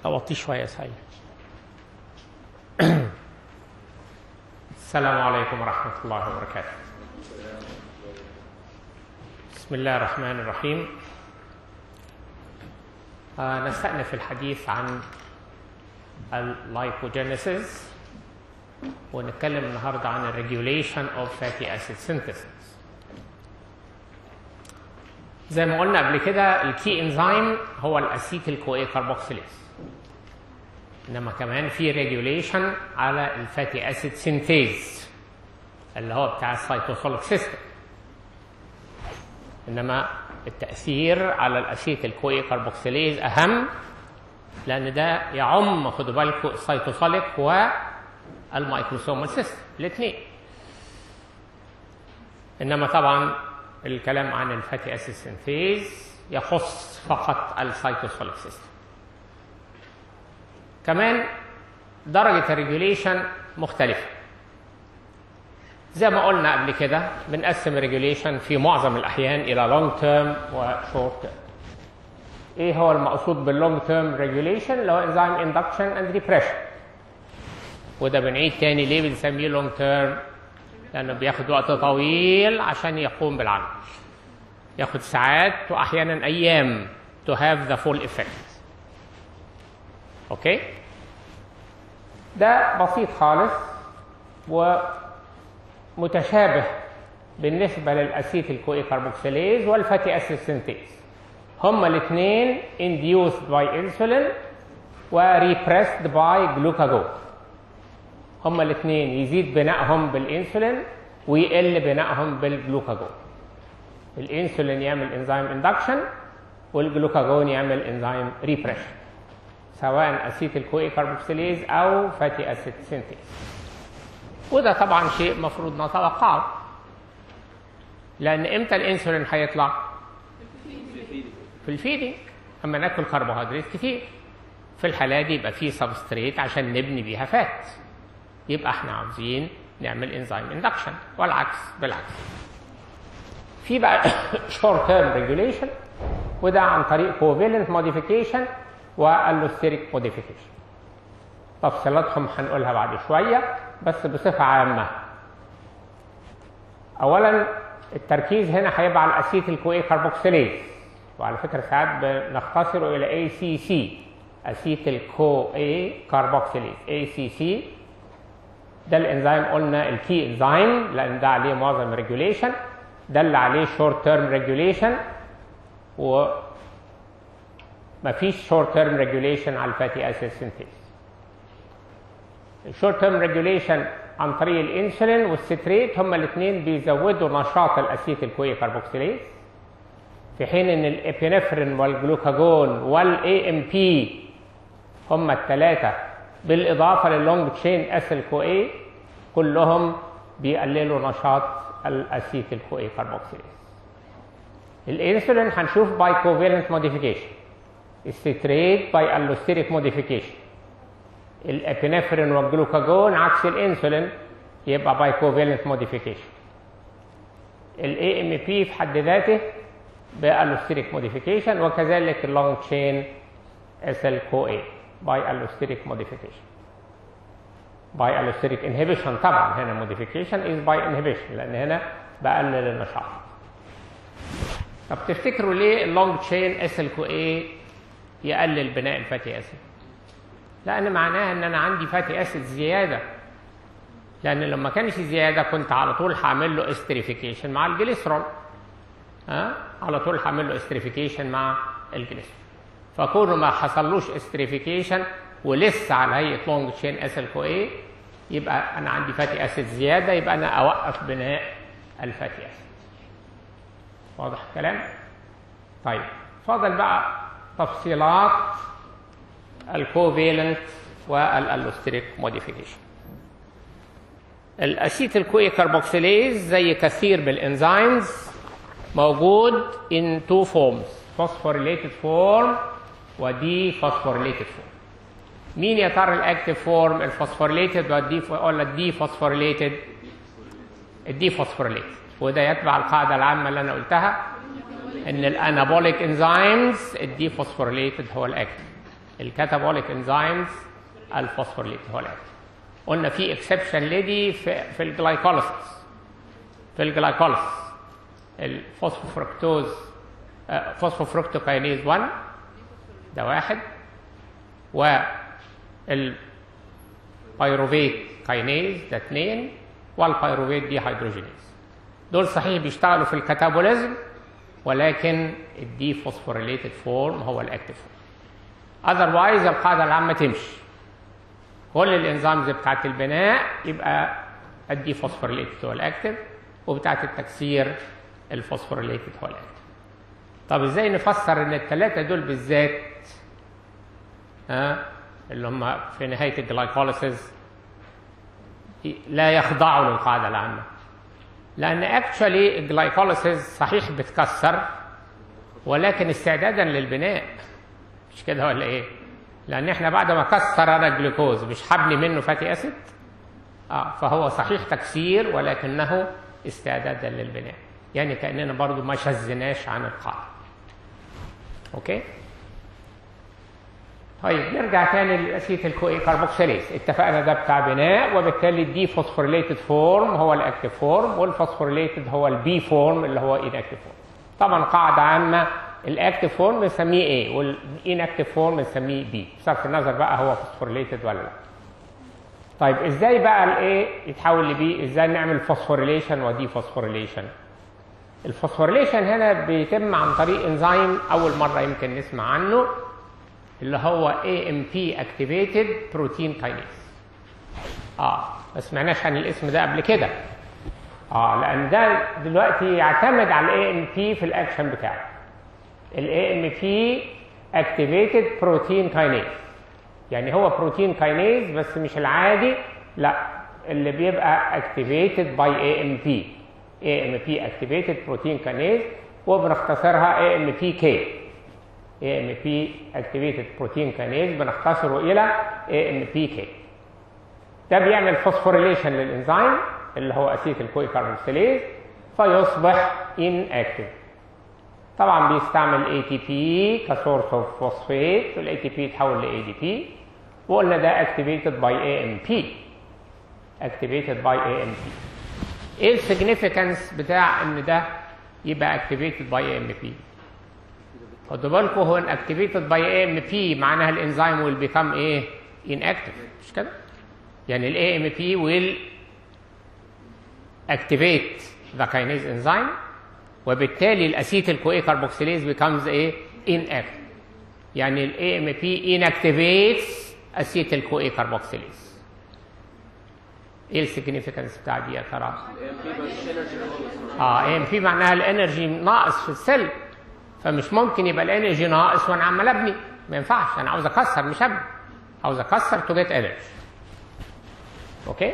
اوطيه شويه يا سعيد السلام عليكم ورحمه الله وبركاته بسم الله الرحمن الرحيم آه نستأنف الحديث عن اللايبوجينيسيس ونتكلم النهارده عن الريجوليشن اوف فاتي اسيد سينثيسيس زي ما قلنا قبل كده الكي انزيم هو الاسيتيل كوي كاربوكسيليز انما كمان في ريجوليشن على الفاتي اسيد سينثيز اللي هو بتاع السيتوسوليك سيستم انما التاثير على الاسيتيل كوي كاربوكسيليز اهم لان ده يعم خدوا بالكم السيتوسوليك والمايكروسومال سيستم الاثنين انما طبعا الكلام عن الفاتي اسيد سينثيز يخص فقط السيتوسوليك سيستم كمان درجة الريجوليشن مختلفة زي ما قلنا قبل كده بنقسم الريجوليشن في معظم الأحيان إلى لونج تيرم وشورت تيرم ايه هو المقصود باللونج تيرم ريجوليشن اللي هو انزيم اندكشن اند ريبريشن وده بنعيد تاني ليه بنسميه لونج تيرم لانه بياخد وقت طويل عشان يقوم بالعمل ياخد ساعات واحيانا ايام to have the full effect اوكي ده بسيط خالص ومتشابه بالنسبه للاسيتيل كوي كاربوكسيليز والفاتي اسيد سينثيز هما الاثنين induced by insulin و repressed by glucagon هما الاثنين يزيد بنائهم بالانسولين ويقل بنائهم بالجلوكاجون الانسولين يعمل انزيم اندكشن والجلوكاجون يعمل انزيم ريبريشن سواء اسيتيل كوي كاربوكسيليز او فاتي اسيد سينثيز وده طبعا شيء مفروض نتوقعه لان امتى الانسولين هيطلع في الفيدنج اما ناكل كربوهيدرات كتير في الحاله دي يبقى في سبستريت عشان نبني بيها فات يبقى احنا عاوزين نعمل انزيم اندكشن والعكس بالعكس في بقى شورت تيرم ريجوليشن وده عن طريق كوفيلنت موديفيكيشن واللوستيريك موديفيكيشن تفصيلاتهم هنقولها بعد شويه بس بصفه عامه اولا التركيز هنا هيبقى على الاسيتيل كوي كاربوكسيليز وعلى فكره ساعات بنختصره الى اي سي سي اسيتيل كو اي كاربوكسيليز اي سي سي ده الانزيم قلنا الكي انزيم لان ده عليه معظم الريجوليشن ده اللي عليه شورت تيرم ريجوليشن و مفيش شورت تيرم ريجوليشن على الفاتي اسيد سينثيز الشورت تيرم ريجوليشن عن طريق الانسولين والستريت هما الاثنين بيزودوا نشاط الاسيتيل كوي كاربوكسيليز في حين ان الابينفرين والجلوكاجون والاي ام بي هما الثلاثه بالاضافه لللونج تشين اسيل كو اي كلهم بيقللوا نشاط الاسيتيل كو اي كاربوكسيليز الانسولين هنشوف باي كوفيلنت موديفيكيشن الستريت باي الوستيريك موديفيكيشن الابينفرين والجلوكاجون عكس الانسولين يبقى باي كوفيلنت موديفيكيشن الاي ام بي في حد ذاته بالوستيريك موديفيكيشن وكذلك اللونج تشين اسيل كو اي by allosteric modification. by allosteric inhibition طبعا هنا modification is by inhibition لان هنا بقلل النشاط. طب تفتكروا ليه اللونج تشين اسيل كو اي يقلل بناء الفاتي اسيد؟ لان معناها ان انا عندي فاتي اسيد زياده لان لما كانش زياده كنت على طول هعمل له استريفيكيشن مع الجليسرول ها على طول هعمل له استريفيكيشن مع الجليسرول فكونه ما حصلوش استريفيكيشن ولسه على هيئه لونج تشين اسيل كو ايه يبقى انا عندي فاتي اسيد زياده يبقى انا اوقف بناء الفاتي اسيد واضح الكلام طيب فاضل بقى تفصيلات الكوفيلنت والالوستريك موديفيكيشن الاسيتيل كوي كاربوكسيليز زي كثير بالانزيمز موجود in two forms phosphorylated form ودي phosphorylated form مين يا ترى الاكتيف فورم الفوسفوريليتد والدي ولا الدي فوسفوريليتد الدي فوسفوريليتد وده يتبع القاعده العامه اللي انا قلتها ان الانابوليك انزيمز الدي فوسفوريليتد هو الاكتيف الكاتابوليك انزيمز الفوسفوريليت هو الاكتف قلنا في اكسبشن لدي في, في الجلايكوليسيس في الجلايكوليسيس الفوسفوفركتوز فوسفوفركتوكاينيز 1 ده واحد و البيروفيت كاينيز ده اثنين والبيروفيت دي هيدروجينيز دول صحيح بيشتغلوا في الكاتابوليزم ولكن الدي فوسفوريليتد فورم هو الاكتف فورم اذروايز القاعده العامه تمشي كل الانزيمز بتاعت البناء يبقى الدي فوسفوريليتد هو الاكتف وبتاعت التكسير الفوسفوريليتد هو الاكتف طب ازاي نفسر ان الثلاثه دول بالذات ها اللي هم في نهايه الجلايكوليسيس لا يخضعوا للقاعده العامه لان اكشولي الجلايكوليسيس صحيح بتكسر ولكن استعدادا للبناء مش كده ولا ايه لان احنا بعد ما كسر انا الجلوكوز مش هبني منه فاتي اسيد اه فهو صحيح تكسير ولكنه استعدادا للبناء يعني كاننا برضو ما شزناش عن القاعده اوكي طيب نرجع تاني للاسيت الكوي كاربوكسيليز اتفقنا ده بتاع بناء وبالتالي الدي فوسفوريليتد فورم هو الاكتيف فورم والفوسفوريليتد هو البي فورم اللي هو انكتيف فورم طبعا قاعده عامه الاكتيف فورم بنسميه ايه والانكتيف فورم بنسميه بي بصرف النظر بقى هو فوسفوريليتد ولا لا طيب ازاي بقى الايه يتحول لبي ازاي نعمل فوسفوريليشن ودي فوسفوريليشن الفوسفوريليشن هنا بيتم عن طريق انزيم اول مره يمكن نسمع عنه اللي هو AMP activated protein kinase اه ما سمعناش عن الاسم ده قبل كده اه لان ده دلوقتي يعتمد على الاي ام بي في الاكشن بتاعه الاي ام بي activated protein kinase يعني هو بروتين كاينيز بس مش العادي لا اللي بيبقى activated by AMP AMP activated protein kinase وبنختصرها AMPK AMP activated protein kinase بنختصره الى AMPK ده بيعمل فوسفوريليشن للانزيم اللي هو اسيت الكوي كاربوكسيليز فيصبح inactive طبعا بيستعمل ATP كسورس اوف فوسفيت والاي تي بي يتحول ل ADP وقلنا ده activated by AMP activated by AMP ايه السيجنيفيكانس بتاع ان ده يبقى activated by AMP خدوا بالكم هو ان activated by AMP معناها الانزيم will become ايه inactive مش كده يعني ال AMP will activate the kinase enzyme وبالتالي الاسيتيل كوي كاربوكسيليز becomes ايه inactive يعني ال AMP inactivates اسيتيل كوي كاربوكسيليز ايه السيجنيفيكانس بتاع دي يا ترى؟ اه ام بي معناها الانرجي ناقص في السيل فمش ممكن يبقى الانرجي ناقص وانا عمال ابني ما ينفعش انا عاوز اكسر مش ابني عاوز اكسر تو جيت انرجي اوكي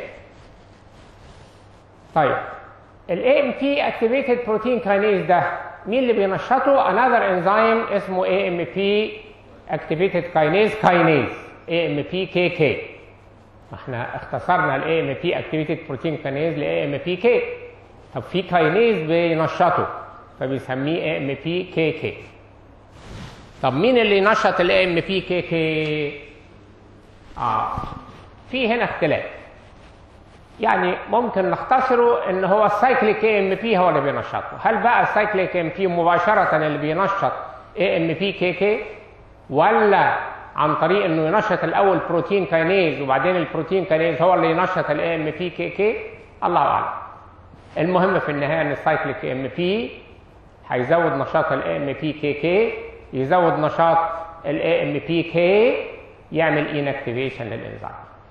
طيب الاي ام بي اكتيفيتد بروتين كاينيز ده مين اللي بينشطه انذر انزيم اسمه اي ام بي اكتيفيتد كاينيز كاينيز اي ام بي كي كي احنا اختصرنا الاي ام بي اكتيفيتد بروتين كاينيز لاي ام بي كي طب في كاينيز بينشطه فبيسميه اي ام بي كي كي طب مين اللي ينشط الاي ام بي كي كي اه في هنا اختلاف يعني ممكن نختصره ان هو السايكليك اي ام بي هو اللي بينشطه هل بقى السايكليك ام بي مباشره اللي بينشط اي ام بي كي كي ولا عن طريق انه ينشط الاول بروتين كاينيز وبعدين البروتين كاينيز هو اللي ينشط الاي ام بي كي كي الله اعلم المهم في النهايه ان السايكليك ام بي هيزود نشاط الاي ام بي كي كي يزود نشاط الاي ام بي كي يعمل انكتيفيشن للانزيم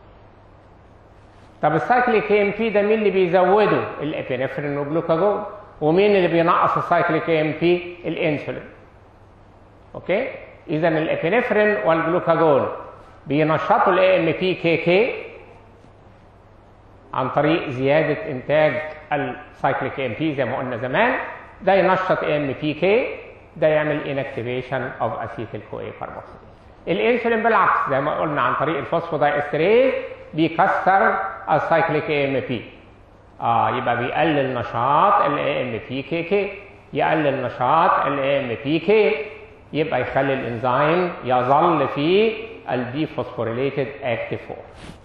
طب السايكليك ام بي ده مين اللي بيزوده الابينفرين والجلوكاجون ومين اللي بينقص السايكليك ام بي الانسولين اوكي اذا الابينفرين والجلوكاجون بينشطوا الاي ام بي كي كي عن طريق زياده انتاج السايكليك ام بي زي ما قلنا زمان ده ينشط اي ام بي كي ده يعمل انكتيفيشن اوف اسيتيل كوي كاربوكسيل الانسولين بالعكس زي ما قلنا عن طريق الفوسفودايستريز بيكسر السايكليك اي ام بي اه يبقى بيقلل نشاط الاي ام بي كي كي يقلل نشاط الاي ام بي كي يبقى يخلي الانزيم يظل في الدي فوسفوريليتد اكتيف فورم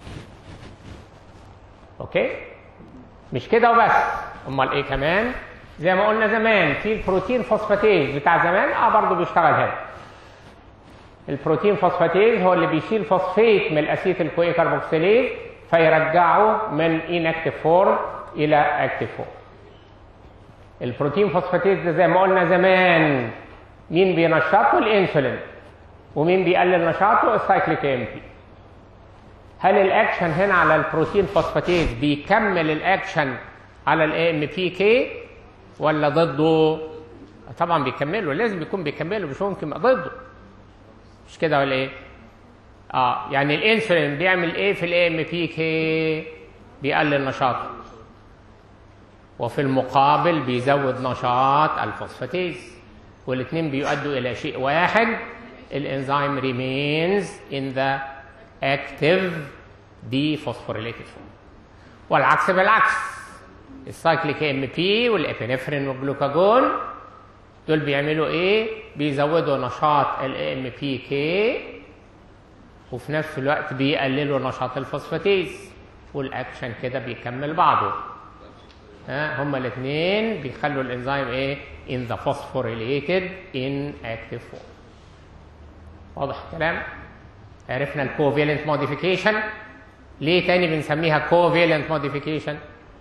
اوكي مش كده وبس امال ايه كمان زي ما قلنا زمان في البروتين فوسفاتيز بتاع زمان اه برضه بيشتغل هنا البروتين فوسفاتيز هو اللي بيشيل فوسفيت من الاسيتيل كوي كاربوكسيليز فيرجعه من inactive فورم الى اكتيف فورم البروتين فوسفاتيز ده زي ما قلنا زمان مين بينشطه الانسولين ومين بيقلل نشاطه السايكليك ام بي هل الاكشن هنا على البروتين فوسفاتيز بيكمل الاكشن على الاي ام بي كي ولا ضده طبعا بيكمله لازم يكون بيكمله مش ممكن يبقى ضده مش كده ولا ايه اه يعني الانسولين بيعمل ايه في الاي ام بي كي بيقلل نشاطه وفي المقابل بيزود نشاط الفوسفاتيز والاثنين بيؤدوا الى شيء واحد الانزيم remains in the active dephosphorylated form والعكس بالعكس السايكليك ام بي والابنفرين والجلوكاجون دول بيعملوا ايه بيزودوا نشاط الام بي كي وفي نفس الوقت بيقللوا نشاط الفوسفاتيز والاكشن كده بيكمل بعضه ها هما الاثنين بيخلوا الانزيم ايه in the phosphorylated inactive form واضح الكلام عرفنا الكوفيلنت موديفيكيشن ليه تاني بنسميها كوفيلنت موديفيكيشن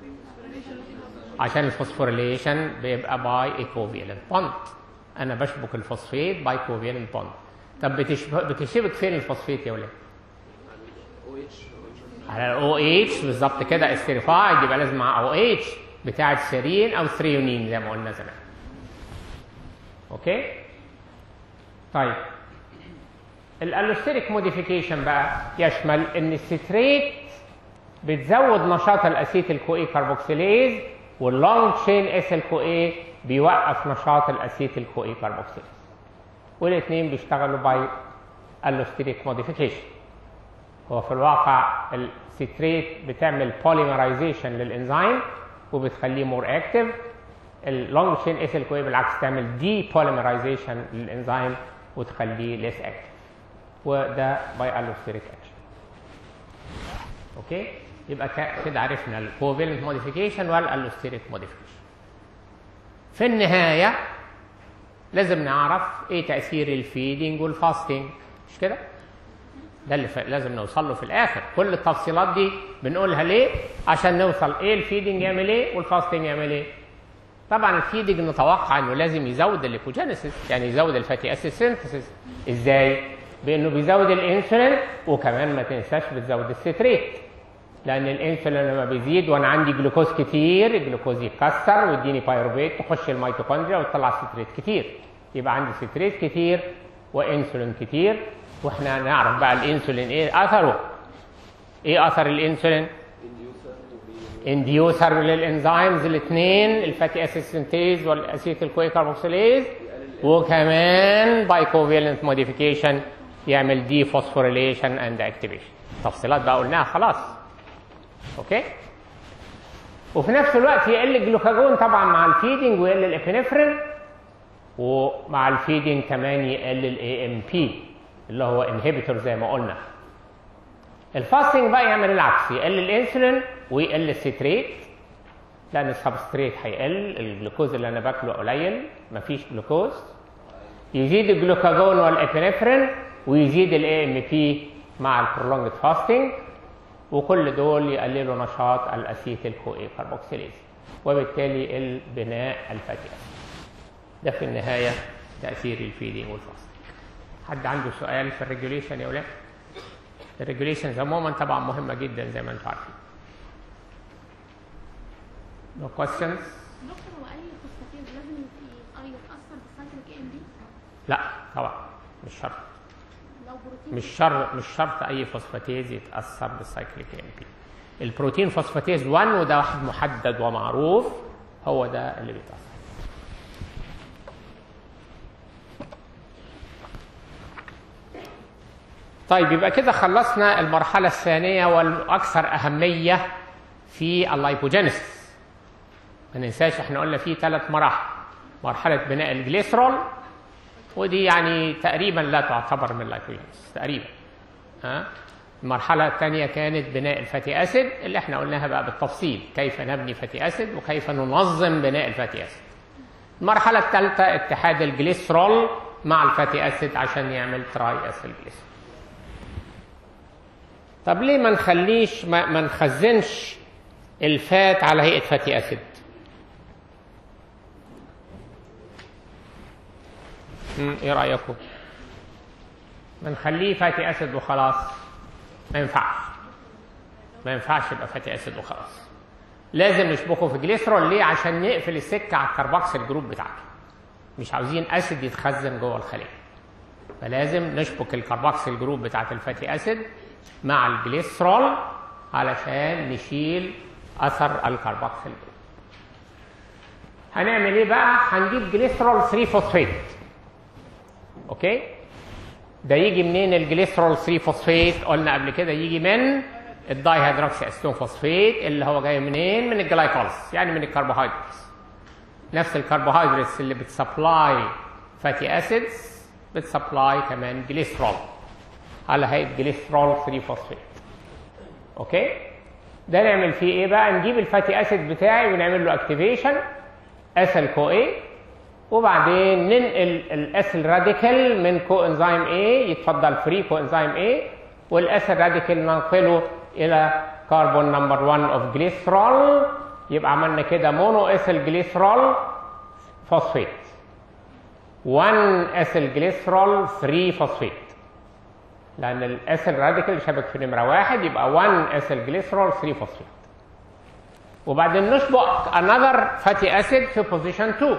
عشان الفوسفوريليشن بيبقى باي ايكوفيلنت بوند انا بشبك الفوسفيت باي كوفيلنت بوند طب بتشبك, بتشبك فين الفوسفيت يا ولاد على الاو اتش بالظبط كده استريفايد يبقى لازم مع او اتش بتاعه سيرين او ثريونين زي ما قلنا زمان اوكي طيب الالوستيريك موديفيكيشن بقى يشمل ان الستريت بتزود نشاط الاسيتيل كو كاربوكسيليز واللونج تشين اسيل كو اي بيوقف نشاط الاسيتيل كو كاربوكسيليز والاثنين بيشتغلوا باي الوستيريك موديفيكيشن هو في الواقع الستريت بتعمل بوليمرايزيشن للانزيم وبتخليه مور اكتف اللونج تشين اسيل كو بالعكس تعمل دي بوليمرايزيشن للانزيم وتخليه ليس اكتف وده باي الوستيريك اكشن اوكي يبقى كده عرفنا الكوفيلنت موديفيكيشن والالوستيريك موديفيكيشن في النهايه لازم نعرف ايه تاثير الفيدنج والفاستنج مش كده ده اللي لازم نوصل له في الاخر كل التفصيلات دي بنقولها ليه عشان نوصل ايه الفيدنج يعمل ايه والفاستنج يعمل ايه طبعا الفيدنج نتوقع انه لازم يزود الليبوجينيسيس يعني يزود الفاتي اسيد سينثيسيس ازاي بانه بيزود الانسولين وكمان ما تنساش بتزود الستريت لان الانسولين لما بيزيد وانا عندي جلوكوز كتير الجلوكوز يتكسر ويديني بايروفيت تخش الميتوكوندريا وتطلع ستريت كتير يبقى عندي ستريت كتير وانسولين كتير واحنا نعرف بقى الانسولين ايه اثره ايه اثر الانسولين انديوسر للانزيمز الاثنين الفاتي اسيد سنتيز والاسيتيل كوي كاربوكسيليز وكمان باي كوفيلنت موديفيكيشن يعمل دي فوسفوريليشن اند اكتيفيشن تفصيلات بقى قلناها خلاص اوكي وفي نفس الوقت يقل الجلوكاجون طبعا مع الفيدنج ويقل الابنفرين ومع الفيدنج كمان يقل الاي ام بي اللي هو انهبيتور زي ما قلنا الفاستنج بقى يعمل العكس يقل الانسولين ويقل الستريت لان السبستريت هيقل الجلوكوز اللي انا باكله قليل مفيش جلوكوز يزيد الجلوكاجون والابنفرين ويزيد الاي ام بي مع البرولونجد فاستنج وكل دول يقللوا نشاط الاسيتيل كو اي كاربوكسيليز وبالتالي يقل بناء الفاتي اسيد ده في النهايه تاثير الفيدنج والفاستنج حد عنده سؤال في الريجوليشن يا ولاد الريجوليشنز عموما طبعا مهمه جدا زي ما انتم عارفين No questions? دكتور هو اي فوسفاتيز لازم ي- يتاثر بالسايكليك ام بي لا طبعا مش شرط لو بروتين مش شرط مش شرط اي فوسفاتيز يتاثر بالسايكليك ام بي البروتين فوسفاتيز 1 وده واحد محدد ومعروف هو ده اللي بيتاثر طيب يبقى كده خلصنا المرحله الثانيه والاكثر اهميه في اللايبوجينيسيس ما ننساش احنا قلنا في ثلاث مراحل مرحله بناء الجليسرول ودي يعني تقريبا لا تعتبر من اللايبوجينيسيس تقريبا ها المرحلة الثانية كانت بناء الفاتي أسيد اللي احنا قلناها بقى بالتفصيل كيف نبني فاتي أسيد وكيف ننظم بناء الفاتي أسيد المرحلة الثالثة اتحاد الجليسرول مع الفاتي أسيد عشان يعمل تراي أسيل جليسرول طب ليه ما نخليش ما, ما نخزنش الفات على هيئة فاتي أسيد مم، ايه رأيكم ما نخليه فاتي أسيد وخلاص ما ينفعش ما ينفعش يبقى فاتي أسيد وخلاص لازم نشبكه في جليسرول ليه عشان نقفل السكة على الكربوكسيل جروب بتاعته مش عاوزين أسيد يتخزن جوه الخلية فلازم نشبك الكربوكسيل جروب بتاعت الفاتي أسيد مع الجليسرول علشان نشيل أثر الكربوكسيل جروب هنعمل ايه بقى هنجيب جليسرول 3 فوسفيت اوكي ده يجي منين الجليسرول 3 فوسفيت قلنا قبل كده يجي من الداي هيدروكسي اسيتون فوسفيت اللي هو جاي منين من الجلايكوليس يعني من الكربوهيدراتس نفس الكربوهيدراتس اللي بتسبلاي فاتي اسيدز بتسبلاي كمان جليسرول على هيئه جليسرول 3 فوسفيت اوكي ده نعمل فيه ايه بقى نجيب الفاتي اسيد بتاعي ونعمل له اكتيفيشن اسيل كو اي وبعدين ننقل الاسيل راديكال من كو انزيم اي يتفضل فري كو انزيم اي والاسيل راديكال ننقله الى كربون نمبر 1 اوف جليسرول يبقى عملنا كده مونو اسيل جليسرول فوسفيت 1 اسيل جليسرول 3 فوسفيت لان الاسيل راديكال شبك في نمره واحد يبقى 1 اسيل جليسرول 3 فوسفيت وبعدين نشبك another fatty acid في position 2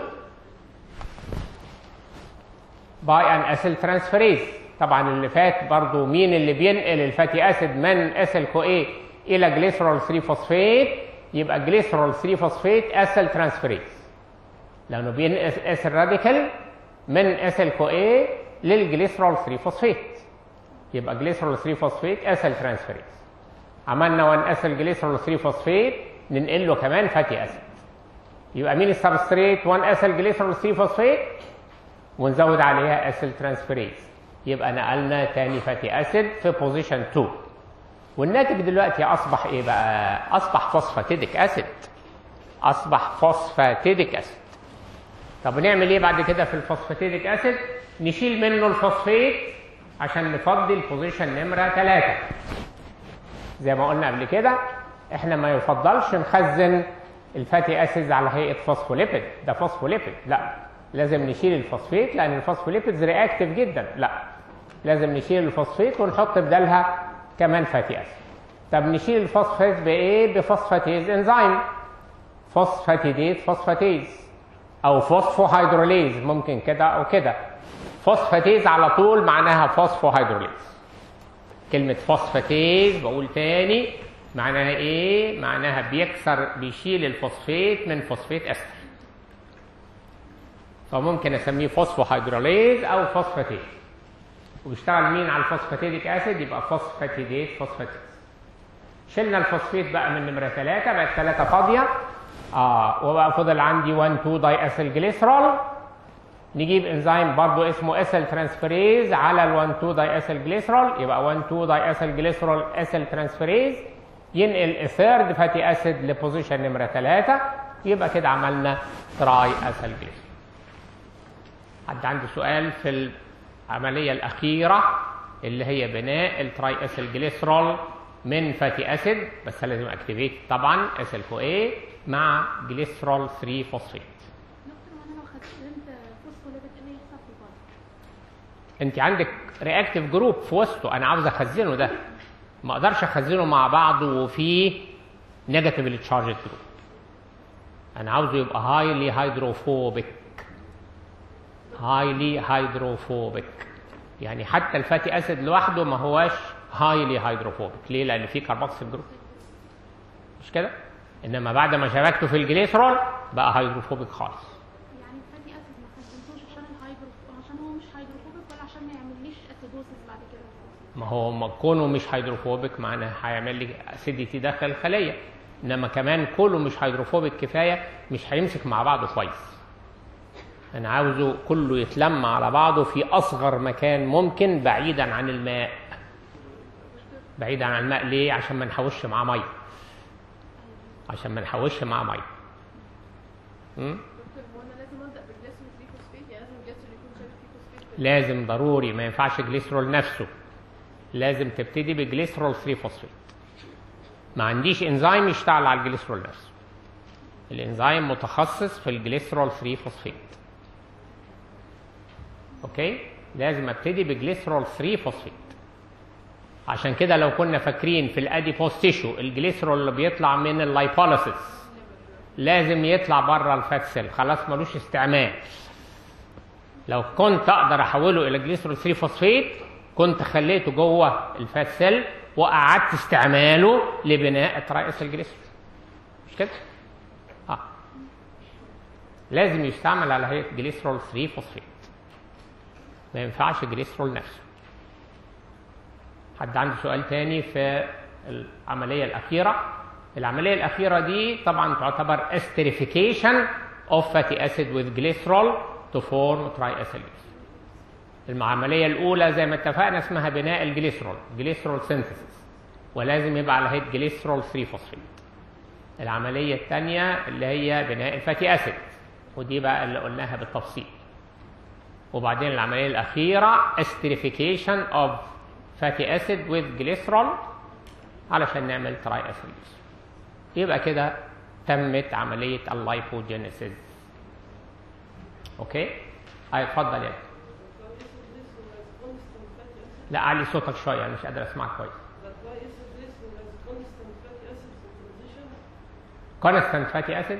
by an acyl transferase طبعا اللي فات برضو مين اللي بينقل الفاتي اسيد من اسيل كو اي الى جليسرول 3 فوسفيت يبقى جليسرول 3 فوسفيت اسيل ترانسفيريز لانه بينقل اسيل راديكال من اسيل كو اي للجليسرول 3 فوسفيت يبقى جليسرول 3 فوسفيت اسيل ترانسفيريز عملنا 1 اسيل جليسرول 3 فوسفيت ننقل له كمان فاتي اسيد يبقى مين السبستريت 1 اسيل جليسرول 3 فوسفيت ونزود عليها اسيل ترانسفيريز يبقى نقلنا تاني فاتي اسيد في بوزيشن 2 والناتج دلوقتي اصبح ايه بقى اصبح فوسفاتيديك اسيد اصبح فوسفاتيديك اسيد طب نعمل ايه بعد كده في الفوسفاتيديك اسيد نشيل منه الفوسفيت عشان نفضي البوزيشن نمره 3 زي ما قلنا قبل كده احنا ما يفضلش نخزن الفاتي اسيدز على هيئه فوسفوليبيد ده فوسفوليبيد لا لازم نشيل الفوسفيت لان الفوسفوليبيدز رياكتيف جدا لا لازم نشيل الفوسفيت ونحط بدالها كمان فاتي اسيد طب نشيل الفوسفيت بايه بفوسفاتيز انزيم فوسفاتيديز فوسفاتيز او فوسفوهيدروليز ممكن كده او كده فوسفاتيز على طول معناها فوسفوهيدروليز كلمة فوسفاتيز بقول تاني معناها ايه؟ معناها بيكسر بيشيل الفوسفيت من فوسفيت استر. فممكن اسميه فوسفوهيدروليز او فوسفاتيز. وبيشتغل مين على الفوسفاتيديك اسيد يبقى فوسفاتيديز فوسفاتيز. شلنا الفوسفيت بقى من نمرة ثلاثة بقت ثلاثة فاضية. اه وبقى فضل عندي 1 2 داي اسيل جليسرول نجيب انزيم برضو اسمه اسيل ترانسفيريز على ال 1 2 داي اسيل جليسرول يبقى 1 2 داي اسيل جليسرول اسيل ترانسفيريز ينقل الثيرد فاتي اسيد لبوزيشن نمره 3 يبقى كده عملنا تراي اسيل جليسرول حد عنده سؤال في العمليه الاخيره اللي هي بناء التراي اسيل جليسرول من فاتي اسيد بس لازم اكتيفيت طبعا اسيل كو اي مع جليسرول 3 فوسفيت دكتور وانا لو خزنت فوسفوليبيد ايه اللي يحصل في البلد؟ انت عندك رياكتيف جروب في وسطه انا عاوز اخزنه ده ما اقدرش اخزنه مع بعض وفي نيجاتيف تشارج جروب انا عاوزه يبقى هايلي هيدروفوبيك هايلي هيدروفوبيك يعني حتى الفاتي اسيد لوحده ما هواش هايلي هيدروفوبيك ليه لان فيه كربوكسيل جروب مش كده انما بعد ما شبكته في الجليسرول بقى هيدروفوبيك خالص يعني الفاتي اسيد ما خزنتوش عشان الهايدرو عشان هو مش هيدروفوبيك ولا عشان ما يعمليش اسيدوسيس بعد كده ما هو ما كونه مش هيدروفوبيك معناه هيعمل لي اسيديتي داخل الخليه انما كمان كله مش هيدروفوبيك كفايه مش هيمسك مع بعضه كويس انا عاوزه كله يتلم على بعضه في اصغر مكان ممكن بعيدا عن الماء بعيدا عن الماء ليه عشان ما نحوش معاه ميه عشان ما نحوش معاه ميه م? دكتور هو انا لازم ابدا بالجليسرول 3 فوسفيت يعني لازم الجليسرول يكون شارب فيه فوسفيت لازم ضروري ما ينفعش جليسرول نفسه لازم تبتدي بجليسرول 3 فوسفيت ما عنديش انزيم يشتغل على الجليسرول نفسه الانزيم متخصص في الجليسرول 3 فوسفيت اوكي لازم ابتدي بجليسرول 3 فوسفيت عشان كده لو كنا فاكرين في الاديبوس تيشو الجليسرول اللي بيطلع من اللايبوليسيس لازم يطلع بره الفات سيل خلاص ملوش استعمال لو كنت اقدر احوله الى جليسرول 3 فوسفيت كنت خليته جوه الفات سيل وقعدت استعماله لبناء ترايس الجليسرول مش كده؟ اه لازم يستعمل على هيئه جليسرول 3 فوسفيت ما ينفعش جليسرول نفسه حد عنده سؤال تاني في العمليه الاخيره العمليه الاخيره دي طبعا تعتبر esterification of fatty acid with glycerol to form triacylglycerol العمليه الاولى زي ما اتفقنا اسمها بناء الجليسرول جليسرول سينثيسيس ولازم يبقى على هيئه جليسرول 3 فوسفيت العمليه الثانيه اللي هي بناء الفاتي اسيد ودي بقى اللي قلناها بالتفصيل وبعدين العمليه الاخيره esterification of fatty acid with glycerol علشان نعمل تراي اسيد يبقى كده تمت عمليه اللايبوجينيسيس اوكي اي اتفضل يا ابني. لا علي صوتك شويه انا مش قادر اسمعك كويس constant fatty acid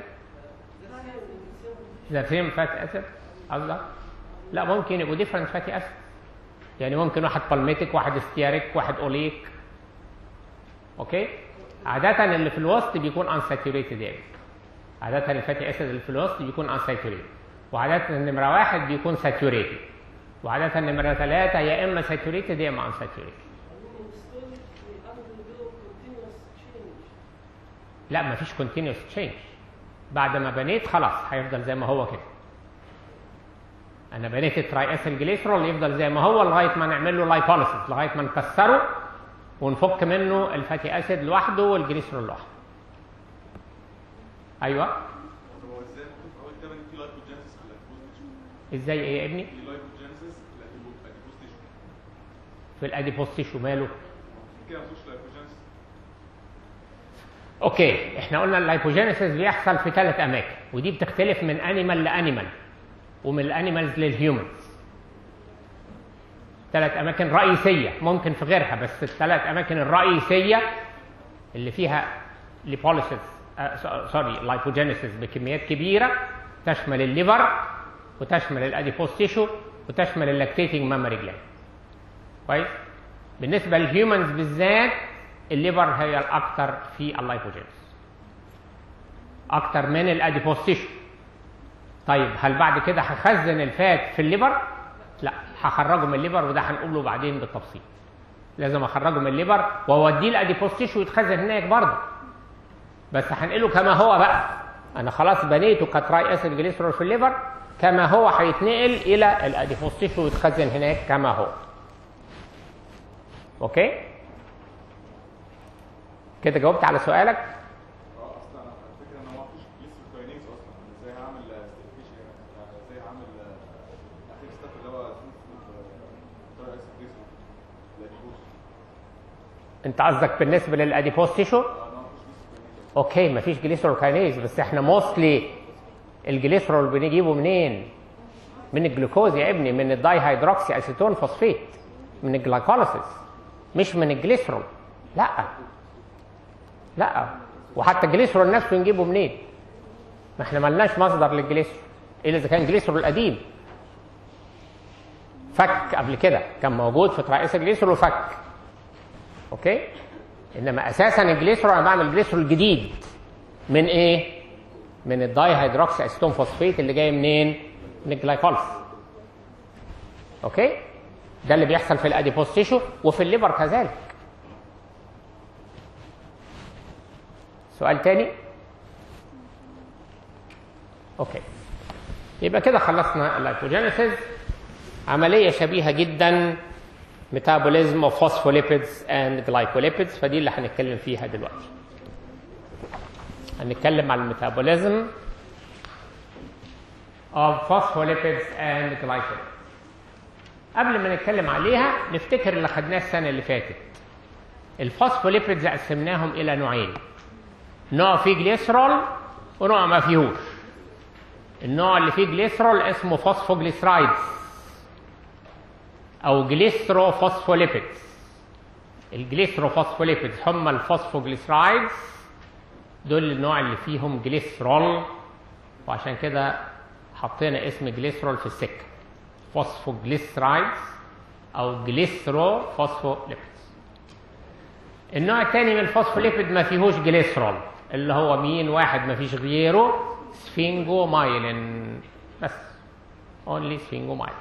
the same fatty acid قصدك لا ممكن يبقوا different fatty acid يعني ممكن واحد بالميتك واحد استياريك واحد اوليك اوكي عادة اللي في الوسط بيكون unsaturated يعني عادة الفاتي اسيد اللي في الوسط بيكون unsaturated وعادة النمرة واحد بيكون saturated وعادة النمرة ثلاثة يا إما saturated يا إما unsaturated لا مفيش continuous change بعد ما بنيت خلاص هيفضل زي ما هو كده انا بنيت التراي اسيل جليسرول يفضل زي ما هو لغايه ما نعمل له لايبوليسيس لغايه ما نكسره ونفك منه الفاتي اسيد لوحده والجليسرول لوحده ايوه هو ازاي ممكن في اول كتاب ان في لايبوجينيسيس في الاديبوز تيشو ازاي ايه يا ابني في لايبوجينيسيس في الاديبوز تيشو في الاديبوس تيشو ماله في كده مفيش لايبوجينيسيس اوكي احنا قلنا اللايبوجينيسيس بيحصل في ثلاث اماكن ودي بتختلف من انيمال لانيمال ومن الانيمالز للهيومنز ثلاث اماكن رئيسيه ممكن في غيرها بس الثلاث اماكن الرئيسيه اللي فيها ليبوليسيس سوري لايبوجينيسيس بكميات كبيره تشمل الليفر وتشمل الاديبوس تيشو وتشمل اللاكتيتنج مامري جلاند كويس بالنسبه للهيومنز بالذات الليفر هي الاكثر في اللايبوجينيسيس اكثر من الاديبوس تيشو طيب هل بعد كده هخزن الفات في الليفر؟ لا هخرجه من الليفر وده هنقوله بعدين بالتفصيل. لازم اخرجه من الليفر واوديه الاديبوس تيشو يتخزن هناك برضه. بس هنقله كما هو بقى. انا خلاص بنيته كتراي اسيد جليسرول في الليفر كما هو هيتنقل الى الاديبوس تيشو ويتخزن هناك كما هو. اوكي؟ كده جاوبت على سؤالك؟ اه اصلا انا الفكره ان هو مفيش لسه كاينيز اصلا انا ازاي هعمل ستيفيشن يعني ازاي هعمل اخر ستيب اللي هو تراي اسيد جليسرول الاديبوز انت قصدك بالنسبه للاديبوس تيشو؟ اه انا مفيش لسه كاينيز اوكي مفيش جليسرول كاينيز بس احنا موستلي الجليسرول بنجيبه منين؟ من الجلوكوز يا ابني من الداي هيدروكسي اسيتون فوسفيت من الجلايكوليسيس مش من الجليسرول لا لا وحتى الجليسرول نفسه نجيبه منين؟ ما احنا ملناش مصدر للجليسرول الا اذا كان جليسرول قديم فك قبل كده كان موجود في رئيس الجليسرول وفك اوكي انما اساسا الجليسرول انا بعمل جليسرول جديد من ايه؟ من الداي هيدروكسي اسيتون فوسفيت اللي جاي منين؟ من الجلايكوليس اوكي؟ ده اللي بيحصل في الاديبوس تيشو وفي الليبر كذلك سؤال تاني؟ اوكي يبقى كده خلصنا اللايبوجينيسيس عمليه شبيهه جدا ميتابوليزم اوف فوسفوليبيدز اند جلايكوليبيدز فدي اللي هنتكلم فيها دلوقتي هنتكلم عن الميتابوليزم of phospholipids and glycolipids قبل ما نتكلم عليها نفتكر اللي خدناه السنه اللي فاتت الفوسفوليبيدز قسمناهم الى نوعين نوع فيه جليسرول ونوع ما فيهوش النوع اللي فيه جليسرول اسمه فوسفوجليسرايدز او جليسروفوسفوليبيدز الجليسروفوسفوليبيدز هم الفوسفوجليسرايدز دول النوع اللي فيهم جليسرول وعشان كده حطينا اسم جليسرول في السكه فوسفوجليسرايدز او جليسرو فوسفوليبيدز النوع الثاني من الفوسفوليبيد ما فيهوش جليسرول اللي هو مين واحد ما فيش غيره سفينجومايلين بس اونلي سفينجومايلين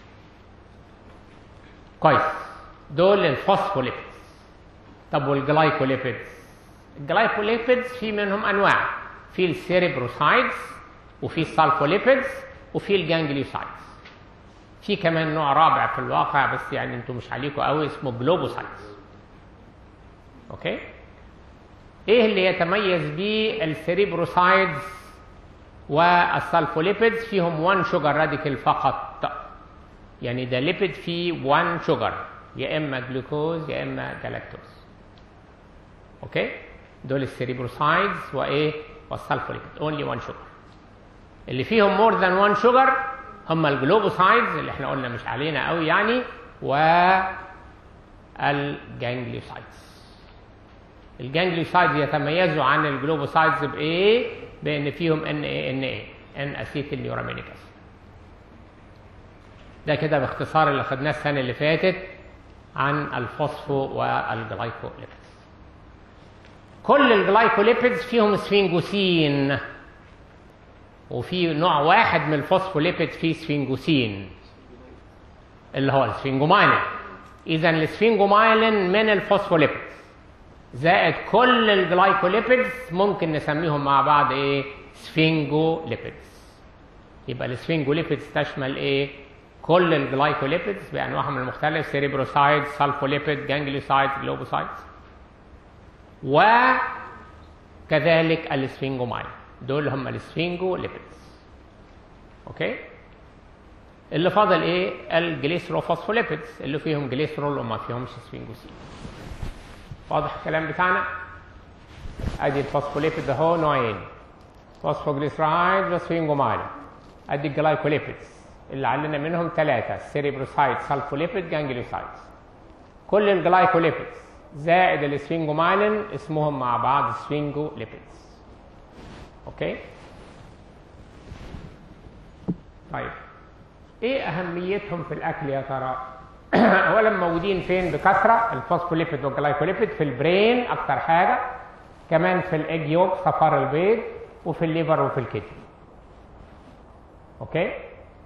كويس دول الفوسفوليبيدز طب والجلايكوليبيدز الجلايكوليبيدز في منهم انواع في السيريبروسايدز وفي السالفوليبيدز وفي الجانجليوسايدز في كمان نوع رابع في الواقع بس يعني انتم مش عليكم قوي اسمه جلوبوسايدز اوكي ايه اللي يتميز بيه السيريبروسايدز والسالفوليبيدز فيهم 1 شوجر راديكال فقط يعني ده ليبيد فيه 1 شوجر يا اما جلوكوز يا اما جلاكتوز اوكي دول السيريبروسايدز وايه والسالفوليبيد اونلي 1 شوجر اللي فيهم مور ذان 1 شوجر هم الجلوبوسايدز اللي احنا قلنا مش علينا قوي يعني و الجانجليوسايدز الجانجليوسايدز يتميزوا عن الجلوبوسايدز بايه بان فيهم ان اي ان اي ان اسيتيل نيورامينيك اسيد ده كده باختصار اللي خدناه السنه اللي فاتت عن الفوسفو والجلايكوليبيدز كل الجلايكوليبيدز فيهم سفنجوسين وفي نوع واحد من الفوسفوليبيد فيه سفنجوسين اللي هو السفنجومايلين اذا السفنجومايلين من الفوسفوليبيدز زائد كل الجلايكوليبيدز ممكن نسميهم مع بعض ايه سفنجوليبيدز يبقى السفنجوليبيدز تشمل ايه كل الجلايكوليبيدز بانواعهم المختلفه سيريبروسايد سالفوليبيد جانجليوسايدز جلوبوسايدز وكذلك السفنجومايلين دول هم السفنجوليبيدز اوكي اللي فاضل ايه الجليسروفوسفوليبيدز اللي فيهم جليسرول وما فيهمش سفنجوسين واضح الكلام بتاعنا ادي الفوسفوليبيد اهو نوعين فوسفوجليسرايد وسفنجومايلين ادي الجلايكوليبيدز اللي علينا منهم ثلاثه سيريبروسايد سالفوليبيد جانجليوسايدز كل الجلايكوليبيدز زائد السفنجومايلين اسمهم مع بعض سفنجوليبيدز اوكي طيب ايه اهميتهم في الاكل يا ترى اولا موجودين فين بكثره الفوسفوليبيد والجلايكوليبيد في البرين اكتر حاجه كمان في الايج يوك صفار البيض وفي الليفر وفي الكدني اوكي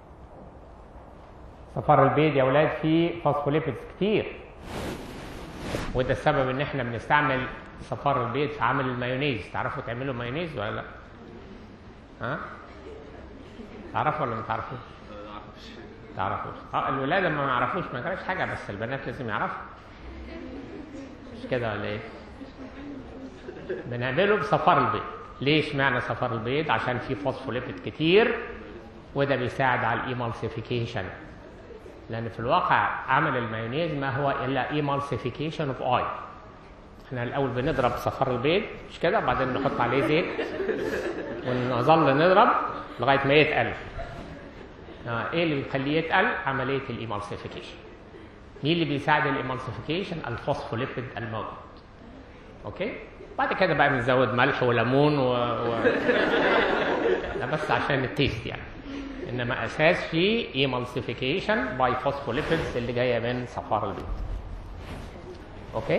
صفار البيض يا اولاد فيه فوسفوليبيدز كتير وده السبب ان احنا بنستعمل صفار البيض في عمل المايونيز تعرفوا تعملوا مايونيز ولا لا ها تعرفوا ولا ما تعرفوش تعرفوش اه الولاد لما ما يعرفوش ما يعرفش حاجه بس البنات لازم يعرفوا مش كده ولا ايه بنعمله بصفار البيض ليش معنى صفار البيض عشان فيه فوسفوليبيد كتير وده بيساعد على الايمالسيفيكيشن لان في الواقع عمل المايونيز ما هو الا ايمالسيفيكيشن اوف اويل احنا الاول بنضرب صفار البيض مش كده بعدين نحط عليه زيت ونظل نضرب لغايه ما يتقل آه ايه اللي بيخليه يتقل عمليه الايمالسيفيكيشن مين اللي بيساعد الايمالسيفيكيشن الفوسفوليبيد الموجود اوكي بعد كده بقى بنزود ملح وليمون و, و... ده بس عشان التيست يعني انما اساس في ايمالسيفيكيشن باي فوسفوليبيدز اللي جايه من صفار البيض اوكي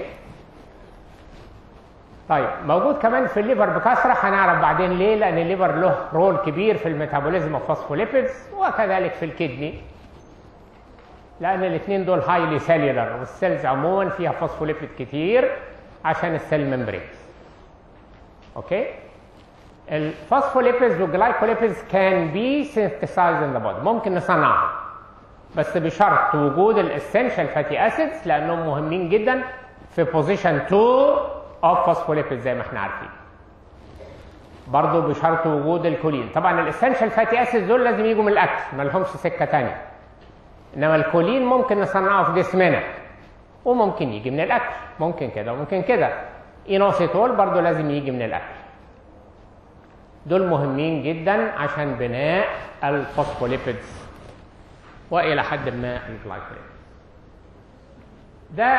طيب موجود كمان في الليفر بكثره هنعرف بعدين ليه لان الليفر له رول كبير في الميتابوليزم اوف فوسفوليبيدز وكذلك في الكدني لان الاثنين دول هايلي سيلولار والسيلز عموما فيها فوسفوليبيد كتير عشان السيل ممبرينز اوكي الفوسفوليبيدز والجلايكوليبيدز كان بي synthesized in the body ممكن نصنعهم بس بشرط وجود الاسينشال فاتي اسيدز لانهم مهمين جدا في بوزيشن 2 اوف فوسفوليبيدز زي ما احنا عارفين برضه بشرط وجود الكولين طبعا الاسينشال فاتي اسيدز دول لازم يجوا من الاكل ما لهمش سكه تانية انما الكولين ممكن نصنعه في جسمنا وممكن يجي من الاكل ممكن كده وممكن كده اينوسيتول برضه لازم يجي من الاكل دول مهمين جدا عشان بناء الفوسفوليبيدز والى حد ما الجلايكوليبيدز ده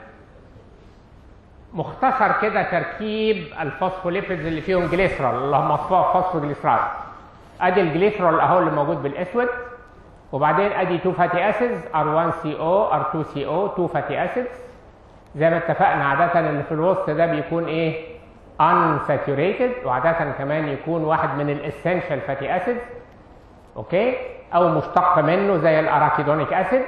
مختصر كده تركيب الفوسفوليبيدز اللي فيهم جليسرول اللي هم مصفوف فوسفوجليسرول ادي الجليسرول اهو اللي موجود بالاسود وبعدين ادي 2 فاتي اسيدز R1CO R2CO 2 فاتي اسيدز زي ما اتفقنا عادة اللي في الوسط ده بيكون ايه unsaturated وعادة كمان يكون واحد من الاسينشال فاتي اسيدز اوكي او مشتق منه زي الاراكيدونيك اسيد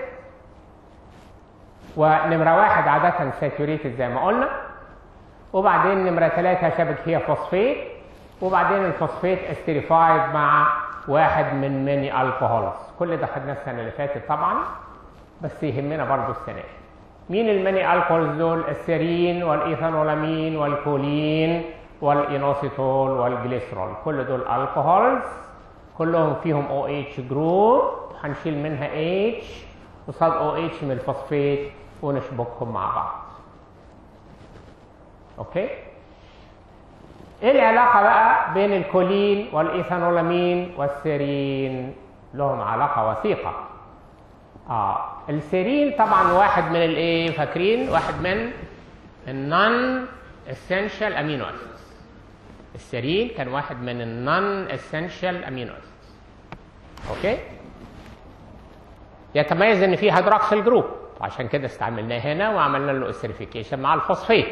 ونمرة واحد عادة ساتوريتد زي ما قلنا وبعدين نمرة ثلاثة شبك هي فوسفيت وبعدين الفوسفيت استريفايد مع واحد من ميني الكحولز كل ده خدناه السنة اللي فاتت طبعا بس يهمنا برضو السنة دي مين الميني الكحولز دول السيرين والايثانولامين والكولين والانوسيتول والجليسرول كل دول الكحولز كلهم فيهم او اتش جروب هنشيل منها اتش قصاد او اتش من الفوسفيت ونشبكهم مع بعض اوكي ايه العلاقه بقى بين الكولين والايثانولامين والسيرين لهم علاقه وثيقه اه السيرين طبعا واحد من الايه فاكرين واحد من النون اسينشال امينو اسيدز السيرين كان واحد من النون اسينشال امينو اسيدز اوكي يتميز ان فيه هيدروكسيل جروب عشان كده استعملناه هنا وعملنا له استريفيكيشن مع الفوسفيت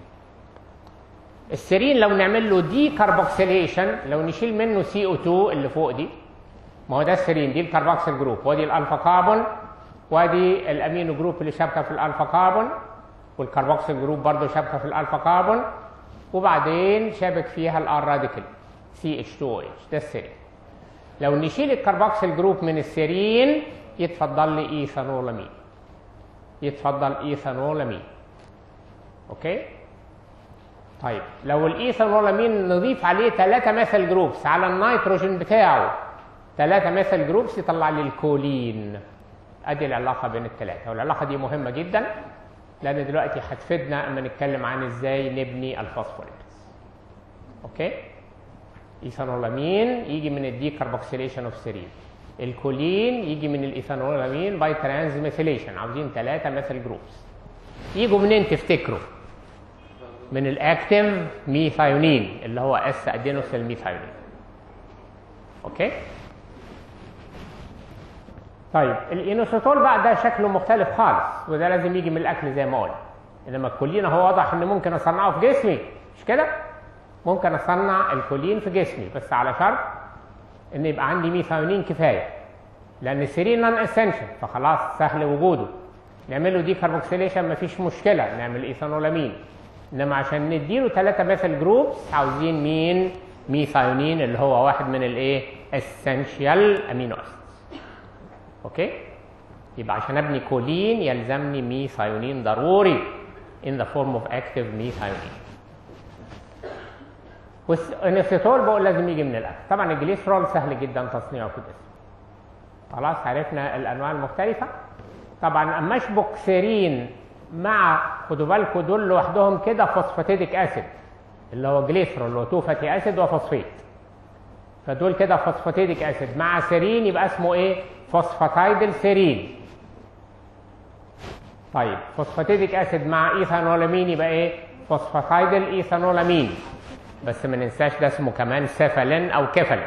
السيرين لو نعمل له دي كاربوكسيليشن لو نشيل منه سي او 2 اللي فوق دي ما هو ده السيرين دي الكربوكسيل جروب وادي الالفا كاربون وادي الامينو جروب اللي شابكه في الالفا كاربون والكربوكسيل جروب برضه شابكه في الالفا كاربون وبعدين شابك فيها الار راديكال سي اتش 2 او اتش ده السيرين لو نشيل الكربوكسيل جروب من السيرين يتفضل لي ايثانولامين يتفضل ايثانولامين اوكي طيب لو الايثانولامين نضيف عليه ثلاثة مثل جروبس على النيتروجين بتاعه ثلاثة مثل جروبس يطلع لي الكولين ادي العلاقة بين الثلاثة والعلاقة دي مهمة جدا لان دلوقتي هتفيدنا اما نتكلم عن ازاي نبني الفوسفوليبيدز اوكي ايثانولامين يجي من الدي كاربوكسيليشن اوف سيرين الكولين يجي من الايثانولامين باي ترانزميثيليشن عاوزين ثلاثة مثل جروبس يجوا منين تفتكروا من الاكتيف ميثايونين اللي هو اس ادينوسيل ميثايونين اوكي طيب الانوسيتول بقى ده شكله مختلف خالص وده لازم يجي من الاكل زي ما قلنا انما الكولين هو واضح ان ممكن اصنعه في جسمي مش كده ممكن اصنع الكولين في جسمي بس على شرط ان يبقى عندي ميثايونين كفايه لان السيرين نون اسينشال فخلاص سهل وجوده نعمل له دي كاربوكسيليشن مفيش مشكله نعمل ايثانولامين انما عشان نديله ثلاثة مثل جروبس عاوزين مين ميثايونين اللي هو واحد من الايه اسينشال امينو اسيدز اوكي يبقى عشان ابني كولين يلزمني ميثايونين ضروري in the form of active methionine والانستول بقول لازم يجي من الاكل طبعا الجليسرول سهل جدا تصنيعه في الجسم خلاص عرفنا الانواع المختلفه طبعا اما اشبك سيرين مع خدوا بالكم دول لوحدهم كده فوسفاتيديك اسيد اللي هو جليسرول اللي هو 2 فاتي اسيد وفوسفيت فدول كده فوسفاتيديك اسيد مع سيرين يبقى اسمه ايه فوسفاتايدل سيرين طيب فوسفاتيديك اسيد مع ايثانولامين يبقى ايه فوسفاتايدل ايثانولامين بس ما ننساش ده اسمه كمان سيفالين او كيفالين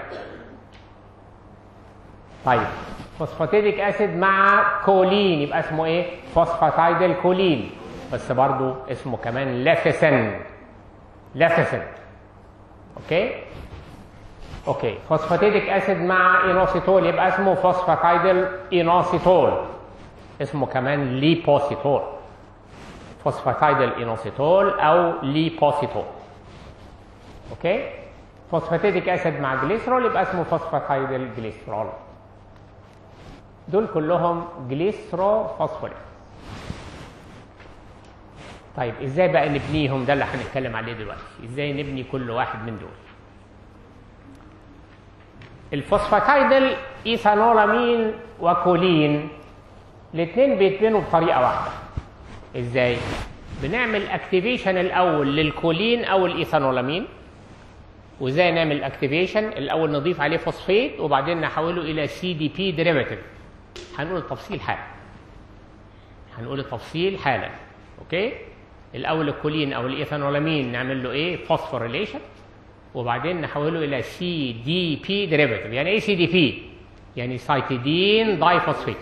طيب فوسفاتيديك اسيد مع كولين يبقى اسمه ايه فوسفاتايدل كولين بس برضو اسمه كمان ليفيسين ليفيسين اوكي اوكي فوسفاتيديك اسيد مع اينوسيتول يبقى اسمه فوسفاتايدل اينوسيتول اسمه كمان ليبوسيتول فوسفاتايدل اينوسيتول او ليبوسيتول اوكي فوسفاتيديك اسيد مع جليسرول يبقى اسمه فوسفاتايدل جليسرول دول كلهم جليسرو فوسفوريك طيب ازاي بقى نبنيهم ده اللي هنتكلم عليه دلوقتي ازاي نبني كل واحد من دول الفوسفاتايدل ايثانولامين وكولين الاثنين بيتبنوا بطريقه واحده ازاي بنعمل اكتيفيشن الاول للكولين او الايثانولامين وازاي نعمل اكتيفيشن الاول نضيف عليه فوسفيت وبعدين نحوله الى سي دي بي ديريفاتيف هنقول التفصيل حالا هنقول التفصيل حالا اوكي الاول الكولين او الايثانولامين نعمل له ايه فوسفوريليشن وبعدين نحوله الى سي دي بي ديريفاتيف يعني ايه سي دي بي يعني سايتيدين دايفوسفيت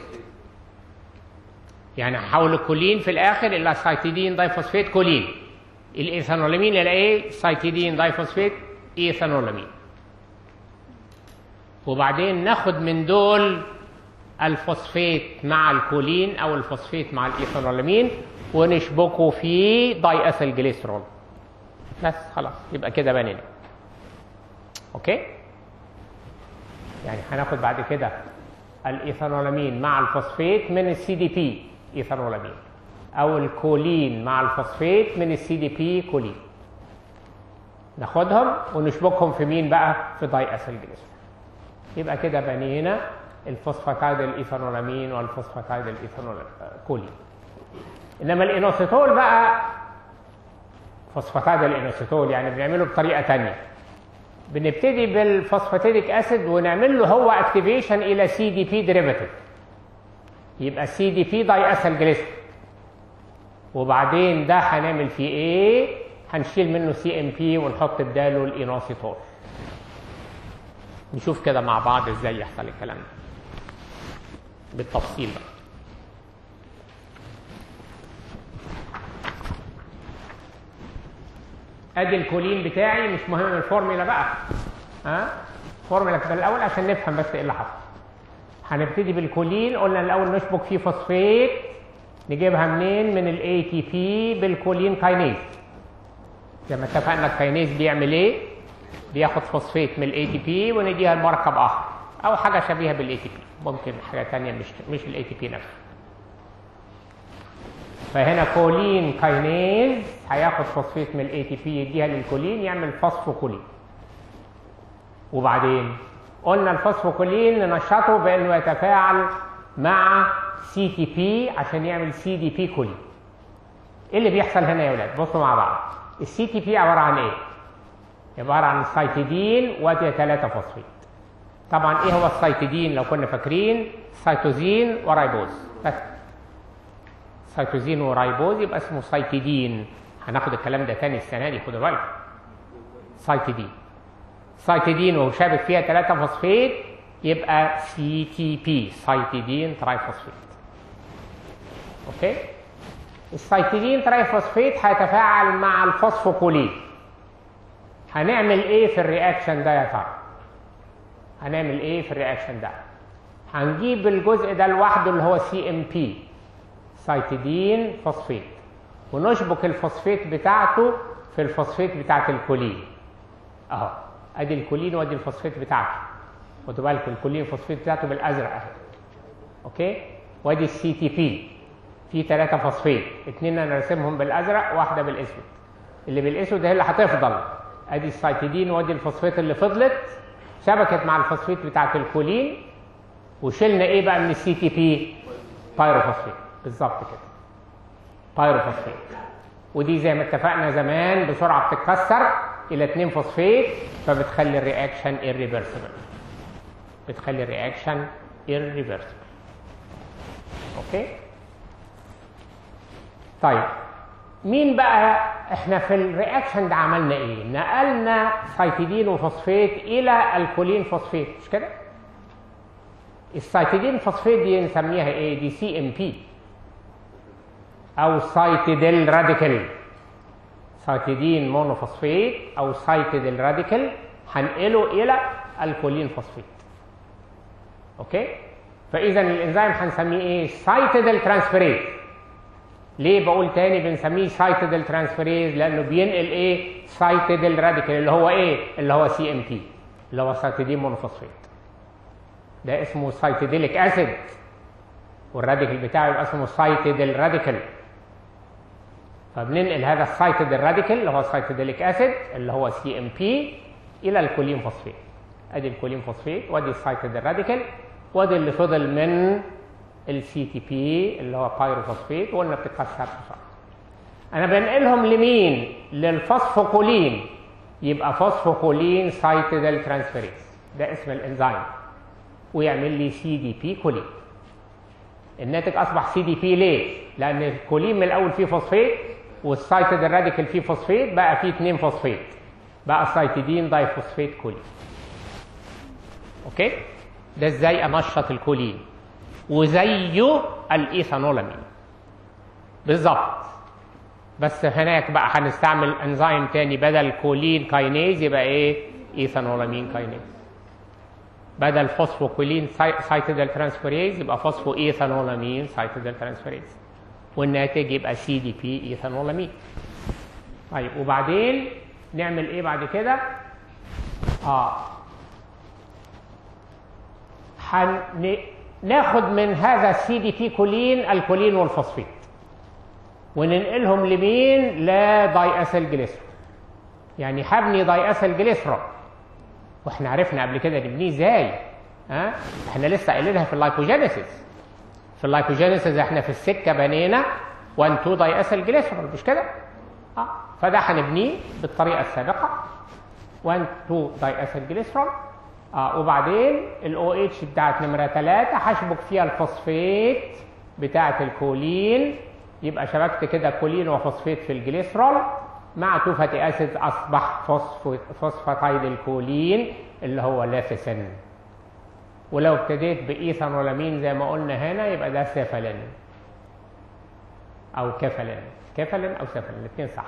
يعني هحول الكولين في الاخر الى سايتيدين دايفوسفيت كولين الايثانولامين الى ايه سايتيدين دايفوسفيت ايثانولامين وبعدين ناخد من دول الفوسفيت مع الكولين او الفوسفيت مع الايثانولامين ونشبكه في داي اسيل جليسرول بس خلاص يبقى كده بنينا اوكي يعني هناخد بعد كده الايثانولامين مع الفوسفيت من السي دي بي ايثانولامين او الكولين مع الفوسفيت من السي دي بي كولين ناخدهم ونشبكهم في مين بقى في داي اسيل جليسرول يبقى كده بنينا الفوسفاتايد الايثانولامين والفوسفاتايد الايثانول كولين انما الانوسيتول بقى فوسفاتايد الانوسيتول يعني بنعمله بطريقه تانية بنبتدي بالفوسفاتيديك اسيد ونعمل له هو اكتيفيشن الى سي دي بي ديريفاتيف يبقى سي دي بي داي اسيل جليسرول وبعدين ده هنعمل فيه ايه هنشيل منه سي ام بي ونحط بداله الانوسيتول نشوف كده مع بعض ازاي يحصل الكلام ده بالتفصيل بقى ادي الكولين بتاعي مش مهم الفورمولا بقى ها فورمولا كده الاول عشان نفهم بس ايه اللي حصل هنبتدي بالكولين قلنا الاول نشبك فيه فوسفيت نجيبها منين من الاي تي بي بالكولين كاينيز زي ما اتفقنا الكاينيز بيعمل ايه بياخد فوسفيت من الاي تي بي ونديها لمركب اخر او حاجه شبيهه بالاي تي بي ممكن حاجه ثانيه مش مش الاي تي بي نفسه فهنا كولين كاينيز هياخد فوسفيت من الاي تي بي يديها للكولين يعمل فوسفوكولين وبعدين قلنا الفوسفوكولين ننشطه بانه يتفاعل مع سي تي بي عشان يعمل سي دي بي كولين ايه اللي بيحصل هنا يا ولاد بصوا مع بعض السي تي بي عباره عن ايه عباره عن سايتيدين وادي 3 فوسفيت طبعا ايه هو السايتيدين لو كنا فاكرين سيتوزين ورايبوز بس سيتوزين ورايبوز يبقى اسمه سايتيدين هناخد الكلام ده تاني السنه دي خدوا بالكم سايتيدين سايتيدين وهو شابك فيها 3 فوسفيت يبقى سي تي بي سايتيدين ترايفوسفيت اوكي السايتيدين ترايفوسفيت هيتفاعل مع الفوسفوكولين هنعمل ايه في الرياكشن ده يا ترى هنعمل ايه في الرياكشن ده هنجيب الجزء ده لوحده اللي هو سي ام بي سايتيدين فوسفيت ونشبك الفوسفيت بتاعته في الفوسفيت بتاعت الكولين اهو ادي الكولين وادي الفوسفيت بتاعته خدوا بالكم الكولين الفوسفيت بتاعته بالازرق اهي اوكي وادي السي تي بي في ثلاثة فوسفيت اثنين انا راسمهم بالازرق واحده بالاسود اللي بالاسود هي اللي هتفضل ادي السايتيدين وادي الفوسفيت اللي فضلت شبكت مع الفوسفيت بتاعت الكولين وشلنا ايه بقى من السي تي بي بايروفوسفيت بالظبط كده بايروفوسفيت ودي زي ما اتفقنا زمان بسرعه بتتكسر الى 2 فوسفيت فبتخلي الرياكشن irreversible بتخلي الرياكشن irreversible اوكي طيب مين بقى احنا في الرياكشن ده عملنا ايه نقلنا سايتيدين وفوسفيت الى الكولين فوسفيت مش كده السايتيدين فوسفيت دي نسميها ايه دي سي ام بي او سايتيديل راديكال سايتيدين مونوفوسفيت او سايتيديل راديكال هنقله الى الكولين فوسفيت اوكي فاذا الانزيم هنسميه ايه سايتيديل ترانسفيريز ليه بقول تاني بنسميه سايتدل ترانسفيريز لانه بينقل ايه سايتدل راديكال اللي هو ايه اللي هو سي ام بي اللي هو سايتدين مونوفوسفات ده اسمه سايتديليك اسيد والراديكال بتاعه يبقى اسمه سايتدل راديكال فبننقل هذا السايتدل راديكال اللي هو سايتديليك اسيد اللي هو سي ام بي الى الكولين فوسفات ادي الكولين فوسفات وادي السايتدل راديكال وادي اللي فضل من السي تي بي اللي هو بايروفوسفات وقلنا بتتكسر بسرعه انا بنقلهم لمين للفوسفوكولين يبقى فوسفوكولين سايتدل ترانسفيريز ده اسم الانزيم ويعمل لي سي دي بي كولين الناتج اصبح سي دي بي ليه لان الكولين من الاول فيه فوسفات والسايتد الراديكال فيه فوسفات بقى فيه اثنين فوسفات بقى سايتيدين دايفوسفات كولين اوكي ده ازاي انشط الكولين وزيه الايثانولامين بالظبط بس هناك بقى هنستعمل انزيم تاني بدل كولين كاينيز يبقى ايه ايثانولامين كاينيز بدل فوسفوكولين سايتدل ترانسفيريز يبقى فوسفو ايثانولامين سايتدل ترانسفيريز والناتج يبقى سي دي بي ايثانولامين طيب وبعدين نعمل ايه بعد كده اه هن... ناخد من هذا السي دي بي كولين الكولين والفوسفيت وننقلهم لمين لداي اسيل جليسرول يعني هبني داي اسيل جليسرول واحنا عرفنا قبل كده نبنيه ازاي ها أه؟ احنا لسه قايلينها في اللايكوجينيسيس في اللايكوجينيسيس احنا في السكه بنينا 1 2 داي اسيل جليسرول مش كده اه فده هنبنيه بالطريقه السابقه 1 2 داي اسيل جليسرول اه وبعدين الاو اتش بتاعت نمره 3 هشبك فيها الفوسفيت بتاعت الكولين يبقى شبكت كده كولين وفوسفيت في الجليسرول مع 2 فاتي اسيد اصبح فوسفاتايد الكولين اللي هو لافسن ولو ابتديت بايثانولامين زي ما قلنا هنا يبقى ده سيفالين او كفلين كفلين او سيفالين الاثنين صح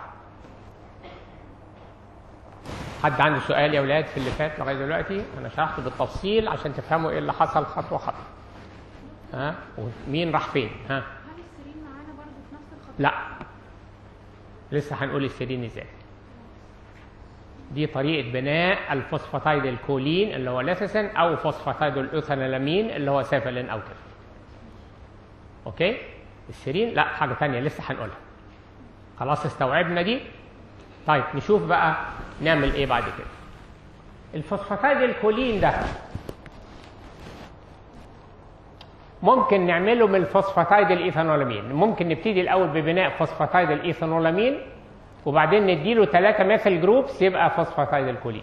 حد عنده سؤال يا ولاد في اللي فات لغايه دلوقتي انا شرحت بالتفصيل عشان تفهموا ايه اللي حصل خطوه خطوه ها ومين راح فين ها هل السرير معانا برضه في نفس الخط لا لسه هنقول السيرين ازاي دي طريقة بناء الفوسفاتايد الكولين اللي هو لاسيسين أو فوسفاتايد الأوثانيلامين اللي هو سيفالين أو كده. أوكي؟ السيرين لا حاجة تانية لسه هنقولها. خلاص استوعبنا دي؟ طيب نشوف بقى نعمل إيه بعد كده. الفوسفاتايد الكولين ده ممكن نعمله من الفوسفاتايد الايثانولامين ممكن نبتدي الاول ببناء فوسفاتايد الايثانولامين وبعدين نديله 3 ميثيل جروبس يبقى فوسفاتايد الكولين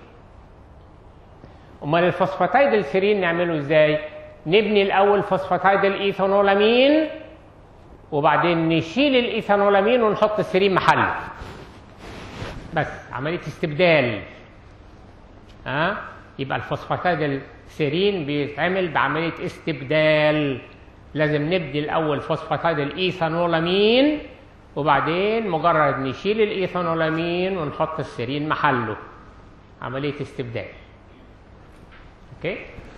امال الفوسفاتايد السيرين نعمله ازاي نبني الاول فوسفاتايد الايثانولامين وبعدين نشيل الايثانولامين ونحط السيرين محله بس عمليه استبدال ها أه؟ يبقى الفوسفاتايد السيرين بيتعمل بعمليه استبدال لازم نبدي الاول فوسفاتايد الايثانولامين وبعدين مجرد نشيل الايثانولامين ونحط السيرين محله عمليه استبدال اوكي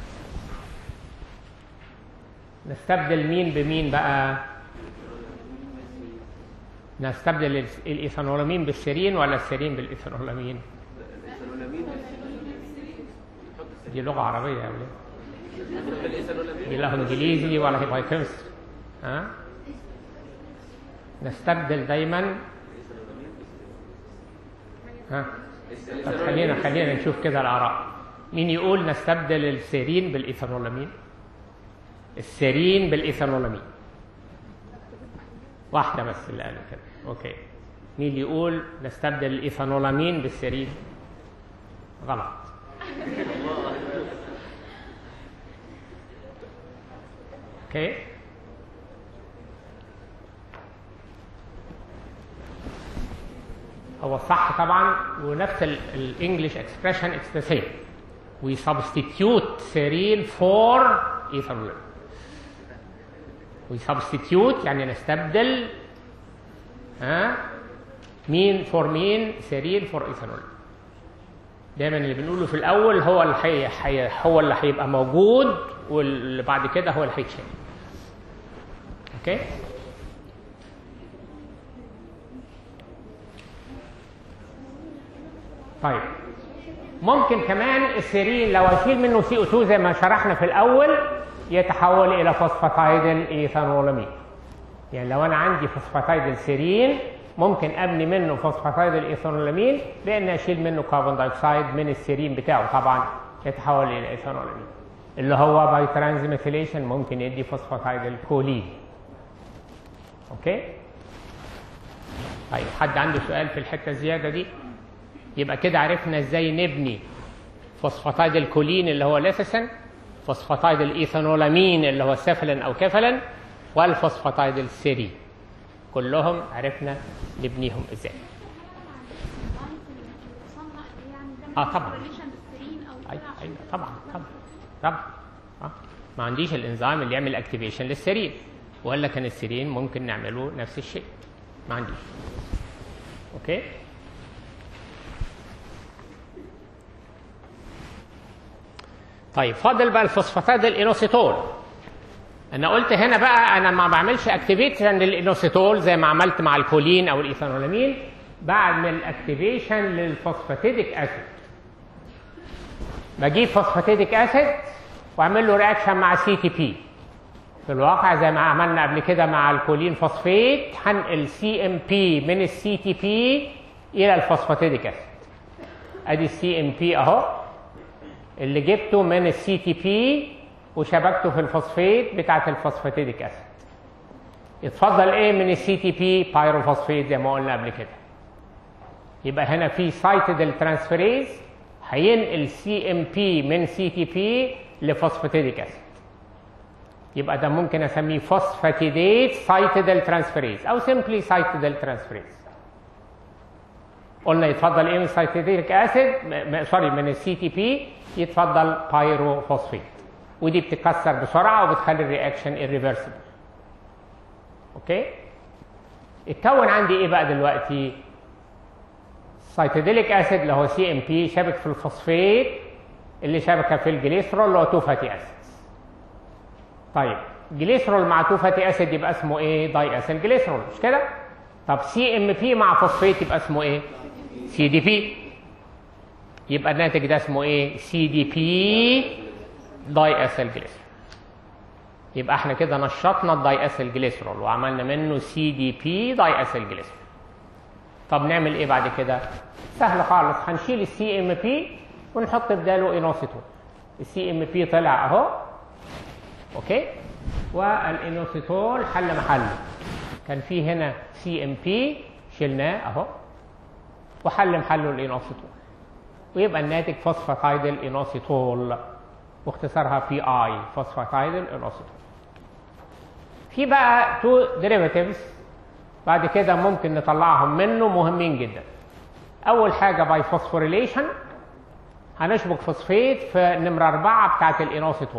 نستبدل مين بمين بقى نستبدل الايثانولامين بالسيرين ولا السيرين بالايثانولامين دي لغه عربيه يا ولاد دي لا انجليزي ولا هي بايكمستري ها نستبدل دايما ها طب خلينا خلينا نشوف كده الاراء مين يقول نستبدل السيرين بالايثانولامين السيرين بالايثانولامين واحده بس اللي قالت كده اوكي مين اللي يقول نستبدل الايثانولامين بالسيرين غلط اوكي هو صح طبعا ونفس الانجلش اكسبريشن اتس ذا سيم we substitute serine for ethanol we substitute يعني نستبدل ها مين فور مين سيرين فور ايثانول دايما اللي بنقوله في الاول هو اللي حي... حي... هو اللي هيبقى موجود واللي بعد كده هو اللي هيتشال اوكي طيب ممكن كمان السيرين لو اشيل منه سي او 2 زي ما شرحنا في الاول يتحول الى فوسفاتايد الايثانولامين يعني لو انا عندي فوسفاتايد السيرين ممكن ابني منه فوسفاتايد الايثانولامين بان اشيل منه كربون دايوكسيد من السيرين بتاعه طبعا يتحول الى ايثانولامين اللي هو باي ترانزميثيليشن ممكن يدي فوسفاتايد الكولين اوكي طيب حد عنده سؤال في الحته الزياده دي يبقى كده عرفنا ازاي نبني فوسفاتايد الكولين اللي هو ليثيسن فوسفاتايد الايثانولامين اللي هو سيفلين او كفلين والفوسفاتايد السيري كلهم عرفنا نبنيهم ازاي آه، طبعاً. ايوه ايوه طبعا طبعا طبعا آه. ما عنديش الانزيم اللي يعمل اكتيفيشن للسيرين ولا كان السيرين ممكن نعمله نفس الشيء ما عنديش اوكي طيب فاضل بقى الفوسفاتيد الانوسيتول انا قلت هنا بقى انا ما بعملش اكتيفيشن للانوسيتول زي ما عملت مع الكولين او الايثانولامين بعمل اكتيفيشن للفوسفاتيديك اسيد بجيب فوسفاتيديك اسيد واعمل له رياكشن مع سي تي بي في الواقع زي ما عملنا قبل كده مع الكولين فوسفيت هنقل سي ام بي من السي تي بي الى الفوسفاتيديك اسيد ادي السي ام بي اهو اللي جبته من السي تي بي وشبكته في الفوسفيت بتاعت الفوسفاتيديك اسيد يتفضل ايه من السي تي بي بايروفوسفيت زي ما قلنا قبل كده يبقى هنا في سايتد ترانسفيريز هينقل سي ام بي من سي تي بي لفوسفاتيديك اسيد يبقى ده ممكن اسميه فوسفاتيديت سايتدال ترانسفيريز او سيمبلي سايتدال ترانسفيريز قلنا يتفضل ايه من سايتيديك اسيد سوري من السي تي بي يتفضل بايروفوسفيت ودي بتتكسر بسرعه وبتخلي الرياكشن irreversible اوكي اتكون عندي ايه بقى دلوقتي سايتيديليك اسيد اللي هو سي ام بي شابك في الفوسفيت اللي شبكه في الجليسرول اللي هو 2 فاتي اسيدز طيب جليسرول مع 2 فاتي اسيد يبقى اسمه ايه داي اسيل جليسرول مش كده طب سي ام بي مع فوسفيت يبقى اسمه ايه سي دي بي يبقى الناتج ده اسمه ايه سي دي بي داي اسيل جليسرول يبقى احنا كده نشطنا الداي اسيل جليسرول وعملنا منه سي دي بي داي اسيل جليسرول طب نعمل ايه بعد كده سهل خالص هنشيل السي ام بي ونحط بداله انوسيتول السي ام بي طلع اهو اوكي والانوسيتول حل محله كان في هنا سي ام بي شلناه اهو وحل محله الانوسيتول ويبقى الناتج فوسفاتايدل انوسيتول واختصارها بي اي فوسفاتايدل انوسيتول في بقى تو ديريفاتيفز بعد كده ممكن نطلعهم منه مهمين جدا اول حاجه باي فوسفوريليشن هنشبك فوسفيت في نمره أربعة بتاعت الانوسيتول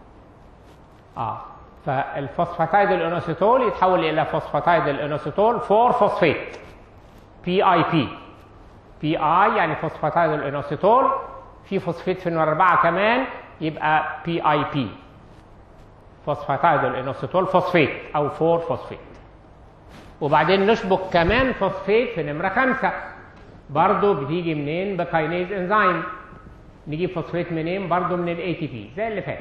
اه فالفوسفاتايد الانوسيتول يتحول الى فوسفاتايد الانوسيتول 4 فوسفيت بي اي بي بي اي يعني فوسفاتايد الانوسيتول في فوسفيت في النمره أربعة كمان يبقى بي اي بي فوسفاتايد الانوسيتول فوسفيت او 4 فوسفيت وبعدين نشبك كمان فوسفيت في نمره خمسة برضه بتيجي منين بكاينيز انزيم نجيب فوسفيت منين برضه من الاي تي بي زي اللي فات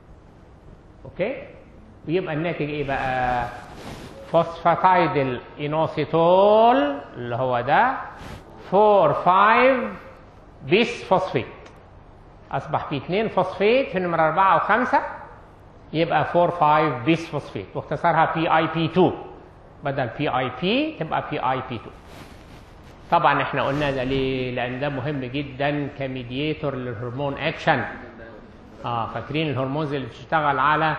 اوكي ويبقى الناتج ايه بقى فوسفاتايد الانوسيتول اللي هو ده 4 5 بيس فوسفيت اصبح في 2 فوسفيت في نمره 4 و5 يبقى 4 5 بيس فوسفيت واختصارها بي اي بي 2 بدل بي اي بي تبقى بي اي بي 2 طبعا احنا قلنا ده ليه لان ده مهم جدا كميدياتور للهرمون اكشن اه فاكرين الهرمونز اللي بتشتغل على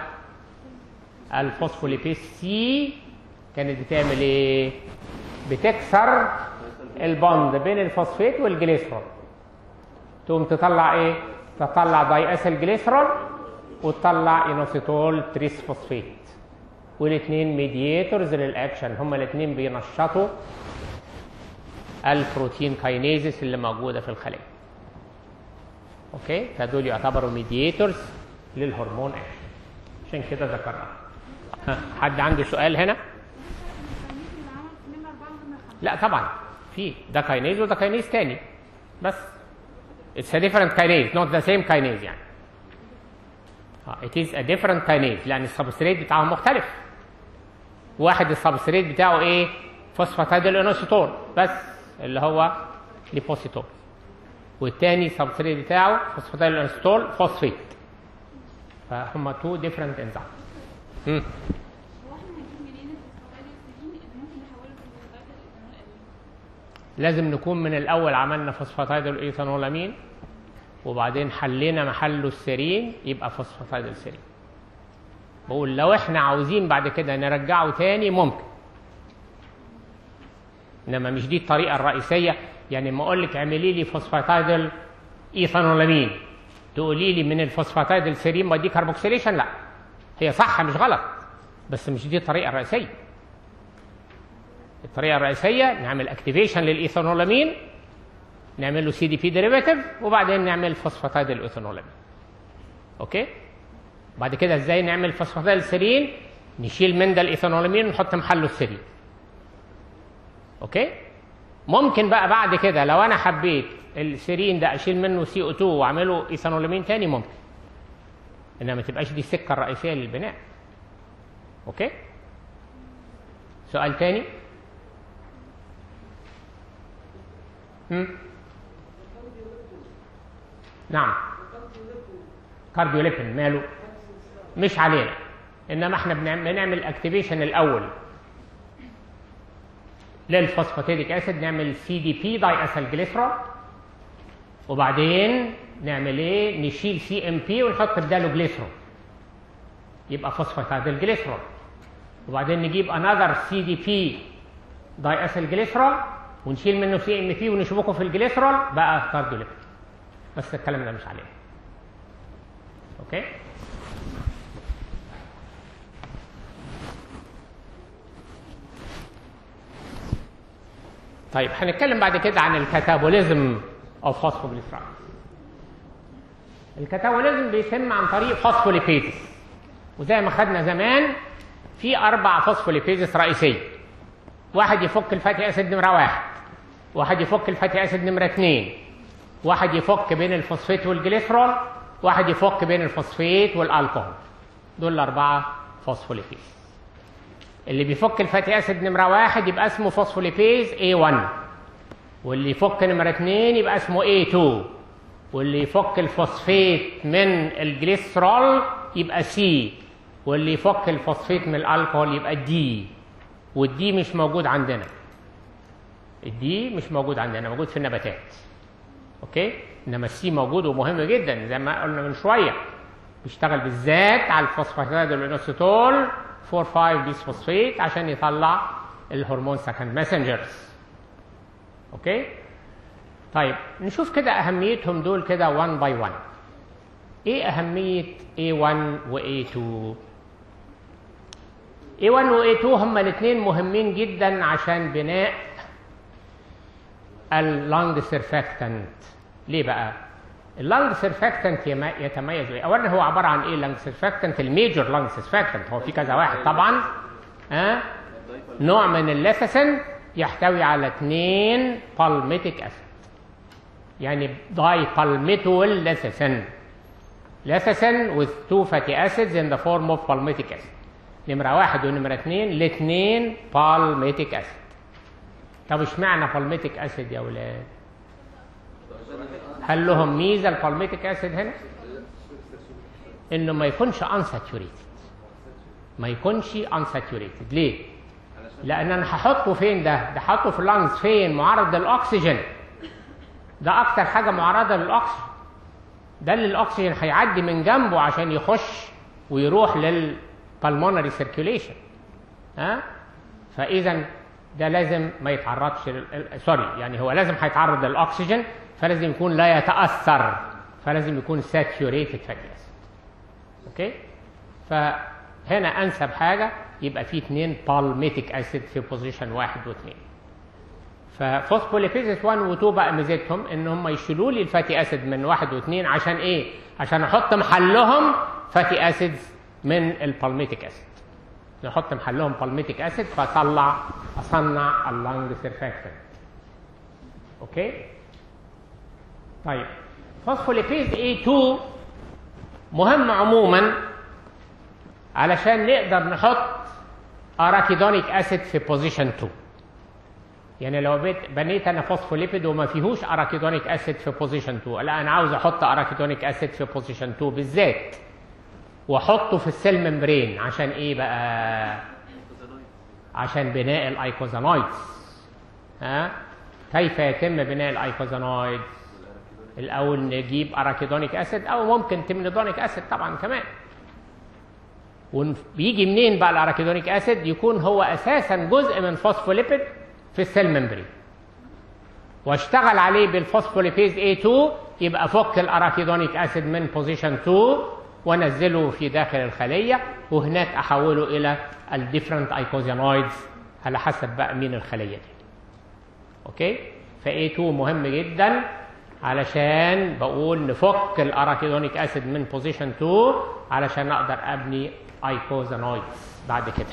الفوسفوليبيز سي كانت بتعمل ايه بتكسر البوند بين الفوسفيت والجليسرول تقوم تطلع ايه تطلع داي اسيل جليسرول وتطلع انوسيتول تريس فوسفيت والاثنين ميدياتورز للاكشن هما الاثنين بينشطوا البروتين كاينيزيس اللي موجوده في الخليه اوكي فدول يعتبروا ميدياتورز للهرمون اكشن عشان كده ذكرناها ها، حد عنده سؤال هنا لا طبعا في ده كاينيز وده كاينيز تاني بس it's a different kinase not the same kinase يعني اه it is a different kinase لان السبستريت بتاعهم مختلف واحد السبستريت بتاعه ايه فوسفاتيديل انوسيتول بس اللي هو ليبوسيتول والتاني السبستريت بتاعه فوسفاتيديل انوسيتول فوسفيت فهم تو ديفرنت انزيم هو احنا هنجيب منين الفوسفاتيد السليم اللي ممكن نحوله لفوسفاتيد الايثانول الامين لازم نكون من الاول عملنا فوسفاتيديل الايثانولامين وبعدين حلينا محله السيرين يبقى فوسفاتيديل سيرين بقول لو احنا عاوزين بعد كده نرجعه تاني ممكن انما مش دي الطريقه الرئيسيه يعني ما اقول لك اعملي لي فوسفاتيديل ايثانولامين تقولي لي من الفوسفاتيديل سيرين بدي كاربوكسيليشن لا هي صح مش غلط بس مش دي الطريقه الرئيسيه الطريقه الرئيسيه نعمل اكتيفيشن للايثانولامين نعمل له سي دي بي ديريفاتيف وبعدين نعمل فوسفاتيد الايثانولامين اوكي بعد كده ازاي نعمل فوسفاتيد السيرين نشيل من ده الايثانولامين ونحط محله السيرين اوكي ممكن بقى بعد كده لو انا حبيت السيرين ده اشيل منه سي او 2 واعمله ايثانولامين تاني ممكن انما ما تبقاش دي السكه الرئيسيه للبناء اوكي سؤال تاني هم؟ نعم كارديوليبين ماله مش علينا انما احنا بنعم- بنعمل اكتيفيشن الاول للفوسفاتيديك اسيد نعمل سي دي بي داي اسيل جليسرول وبعدين نعمل ايه نشيل سي ام بي ونحط بداله جليسرول يبقى فوسفاتيديل جليسرول وبعدين نجيب انذر سي دي بي داي اسيل جليسرول ونشيل منه سي ام بي ونشبكه في الجليسرول بقى كارديوليبين بس الكلام ده مش عليه اوكي طيب هنتكلم بعد كده عن الكاتابوليزم اوف فوسفوجليسرايد الكاتابوليزم بيتم عن طريق فوسفوليبيدز وزي ما خدنا زمان في اربع فوسفوليبيدز رئيسيه واحد يفك الفاتي اسيد نمره واحد واحد يفك الفاتي اسيد نمره اثنين واحد يفك بين الفوسفيت والجليسرول واحد يفك بين الفوسفيت والالكوهول دول الاربعه فوسفوليبيدز اللي بيفك الفاتي اسيد نمره واحد يبقى اسمه فوسفوليبيز A1 واللي يفك نمره اثنين يبقى اسمه A2 واللي يفك الفوسفيت من الجليسرول يبقى C واللي يفك الفوسفيت من الالكوهول يبقى D والدي مش موجود عندنا الدي مش موجود عندنا موجود في النباتات اوكي انما السي موجود ومهم جدا زي ما قلنا من شويه بيشتغل بالذات على الفوسفاتيد الانوسيتول 4 5 بيس فوسفيت عشان يطلع الهرمون سكند ماسنجرز اوكي طيب نشوف كده اهميتهم دول كده 1 باي 1 ايه اهميه A1 و A2 A1 و A2 هما الاثنين مهمين جدا عشان بناء اللانج سيرفاكتنت ليه بقى اللانج سيرفاكتنت يتميز ايه اولا هو عباره عن ايه اللانج سيرفاكتنت الميجور لانج سيرفاكتنت هو في كذا واحد طبعا ها أه؟ نوع من الليثسن يحتوي على اثنين بالميتيك اسيد يعني داي بالميتول ليثسن ليثسن with two fatty acids in the form of palmitic acid نمرة واحد ونمرة اثنين الاثنين بالميتيك اسيد طب اشمعنى بالميتيك اسيد يا ولاد؟ هل لهم ميزه البالميتيك اسيد هنا؟ انه ما يكونش unsaturated ما يكونش unsaturated ليه؟ لان انا هحطه فين ده؟ ده حاطه في اللانجز فين؟ معرض للاكسجين ده اكتر حاجه معرضه للاكسجين ده اللي الاكسجين هيعدي من جنبه عشان يخش ويروح للبلمونري سيركيوليشن ها؟ فاذا ده لازم ما يتعرضش لل... سوري يعني هو لازم هيتعرض للاكسجين فلازم يكون لا يتاثر فلازم يكون ساتيوريتد فاتي اسيد اوكي فهنا انسب حاجه يبقى في اثنين بالميتيك اسيد في بوزيشن واحد واثنين ففوسفوليبيزيس 1 و 2 بقى ميزتهم ان هم يشيلوا لي الفاتي اسيد من واحد واثنين عشان ايه؟ عشان احط محلهم فاتي اسيدز من البالميتيك اسيد نحط محلهم بالميتيك اسيد فاطلع اصنع اللانج سيرفاكتنت اوكي طيب فوسفوليبيز A2 مهم عموما علشان نقدر نحط اراكيدونيك اسيد في بوزيشن 2 يعني لو بيت بنيت انا فوسفوليبيد وما فيهوش اراكيدونيك اسيد في بوزيشن 2 لا انا عاوز احط اراكيدونيك اسيد في بوزيشن 2 بالذات واحطه في السيل ممبرين عشان ايه بقى عشان بناء الايكوزانويدز ها كيف يتم بناء الايكوزانويدز الاول نجيب اراكيدونيك اسيد او ممكن تمنيدونيك اسيد طبعا كمان وبيجي منين بقى الاراكيدونيك اسيد يكون هو اساسا جزء من فوسفوليبيد في السيل ممبرين واشتغل عليه بالفوسفوليبيز A2 يبقى فك الاراكيدونيك اسيد من بوزيشن 2 وانزله في داخل الخليه وهناك احوله الى الديفرنت ايكوزيانويدز على حسب بقى مين الخليه دي اوكي فA2 مهم جدا علشان بقول نفك الاراكيدونيك اسيد من بوزيشن 2 علشان اقدر ابني ايكوزانويدز بعد كده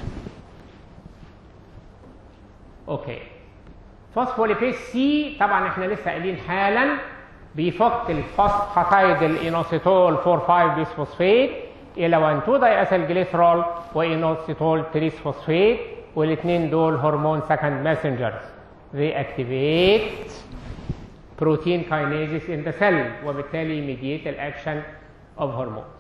اوكي فوسفوليبيز سي طبعا احنا لسه قايلين حالا بيفك الفوسفاتايد الانوسيتول 4 5 بيسفوسفيت الى 1 2 داياسيل جليسرول وانوسيتول 3 فوسفيت والاثنين دول هرمون سكند ماسنجرز they activate protein kinases in the cell وبالتالي mediate الاكشن of hormones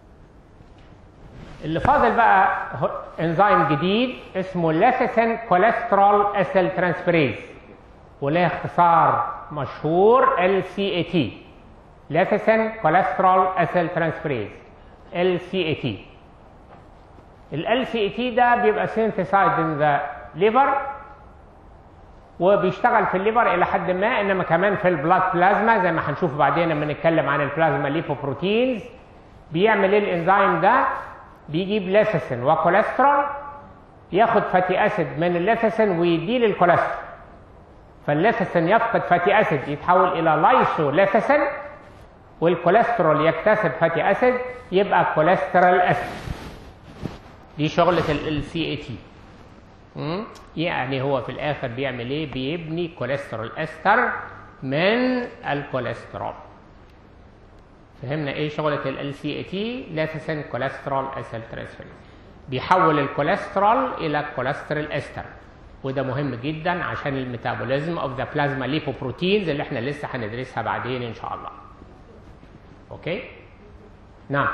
اللي فاضل بقى انزيم جديد اسمه ليثيسين كوليسترول اسيل ترانسفيريز وله اختصار مشهور ال سي اي تي ليثيسين كوليسترول اسيل ترانسفيريز ال سي اي تي ال سي اي تي ده بيبقى سينثيسايد ان ذا ليفر وبيشتغل في الليفر الى حد ما انما كمان في البلاد بلازما زي ما هنشوف بعدين لما نتكلم عن البلازما ليبوبروتينز بيعمل ايه الانزيم ده بيجيب ليثيسين وكوليسترول ياخد فاتي اسيد من الليثيسين ويديه للكوليسترول فالليثيسين يفقد فاتي اسيد يتحول الى لايسو ليثيسين والكوليسترول يكتسب فاتي اسيد يبقى كوليسترول اسيد دي شغله ال سي اي تي يعني هو في الاخر بيعمل ايه بيبني كوليسترول استر من الكوليسترول فهمنا ايه شغله ال سي اي تي ليثيسين كوليسترول اسيل ترانسفيريز بيحول الكوليسترول الى كوليسترول استر وده مهم جدا عشان الميتابوليزم اوف ذا بلازما ليبوبروتينز اللي احنا لسه هندرسها بعدين ان شاء الله اوكي نعم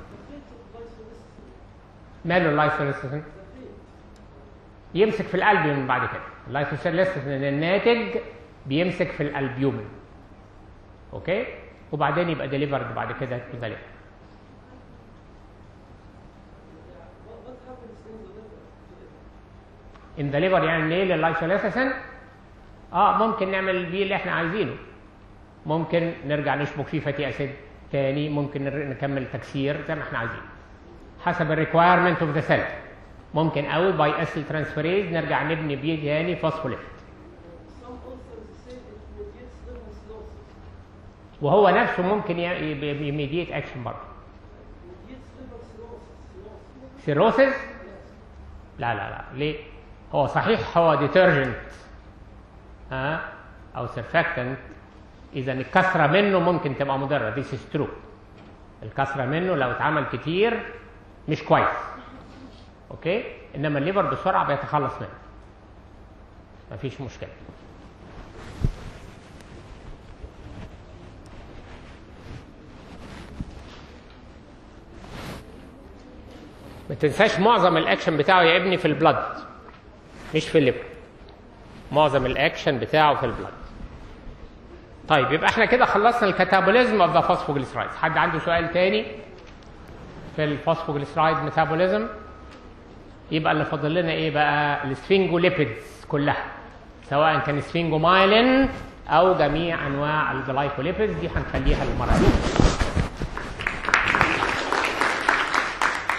ماله اللايسوليسيسين يمسك في الالبيومين بعد كده اللايسوليسيسين الناتج بيمسك في الالبيومين اوكي وبعدين يبقى ديليفرد بعد كده في ذلك ان ذا ليفر يعني ليه لللايسوليسيسين اه ممكن نعمل بيه اللي احنا عايزينه ممكن نرجع نشبك فيه فاتي اسيد تاني ممكن نر- نكمل تكسير زي ما احنا عايزين حسب الريكوايرمنت اوف ذا سيل ممكن قوي باي اسيل ترانسفيريز نرجع نبني بيه تاني فوسفوليبيد Some authors say it mediates liver cirrhosis. وهو نفسه ممكن يميديت اكشن برضه Mediates liver cirrhosis. cirrhosis. سيروسيس لا لا لا ليه هو صحيح هو ديترجنت ها او سيرفاكتنت اذا الكثره منه ممكن تبقى مضره ذيس از ترو الكثره منه لو اتعمل كتير مش كويس اوكي انما الليفر بسرعه بيتخلص منه مفيش مشكله ما تنساش معظم الاكشن بتاعه يا ابني في البلد مش في الليفر معظم الاكشن بتاعه في البلد طيب يبقى احنا كده خلصنا الكاتابوليزم اوف ذا فوسفوجليسرايد حد عنده سؤال تاني في الفوسفوجليسرايد ميتابوليزم يبقى اللي فاضل لنا ايه بقى السفنجوليبيدز كلها سواء كان سفنجومايلين او جميع انواع الجلايكوليبيدز دي هنخليها المره دي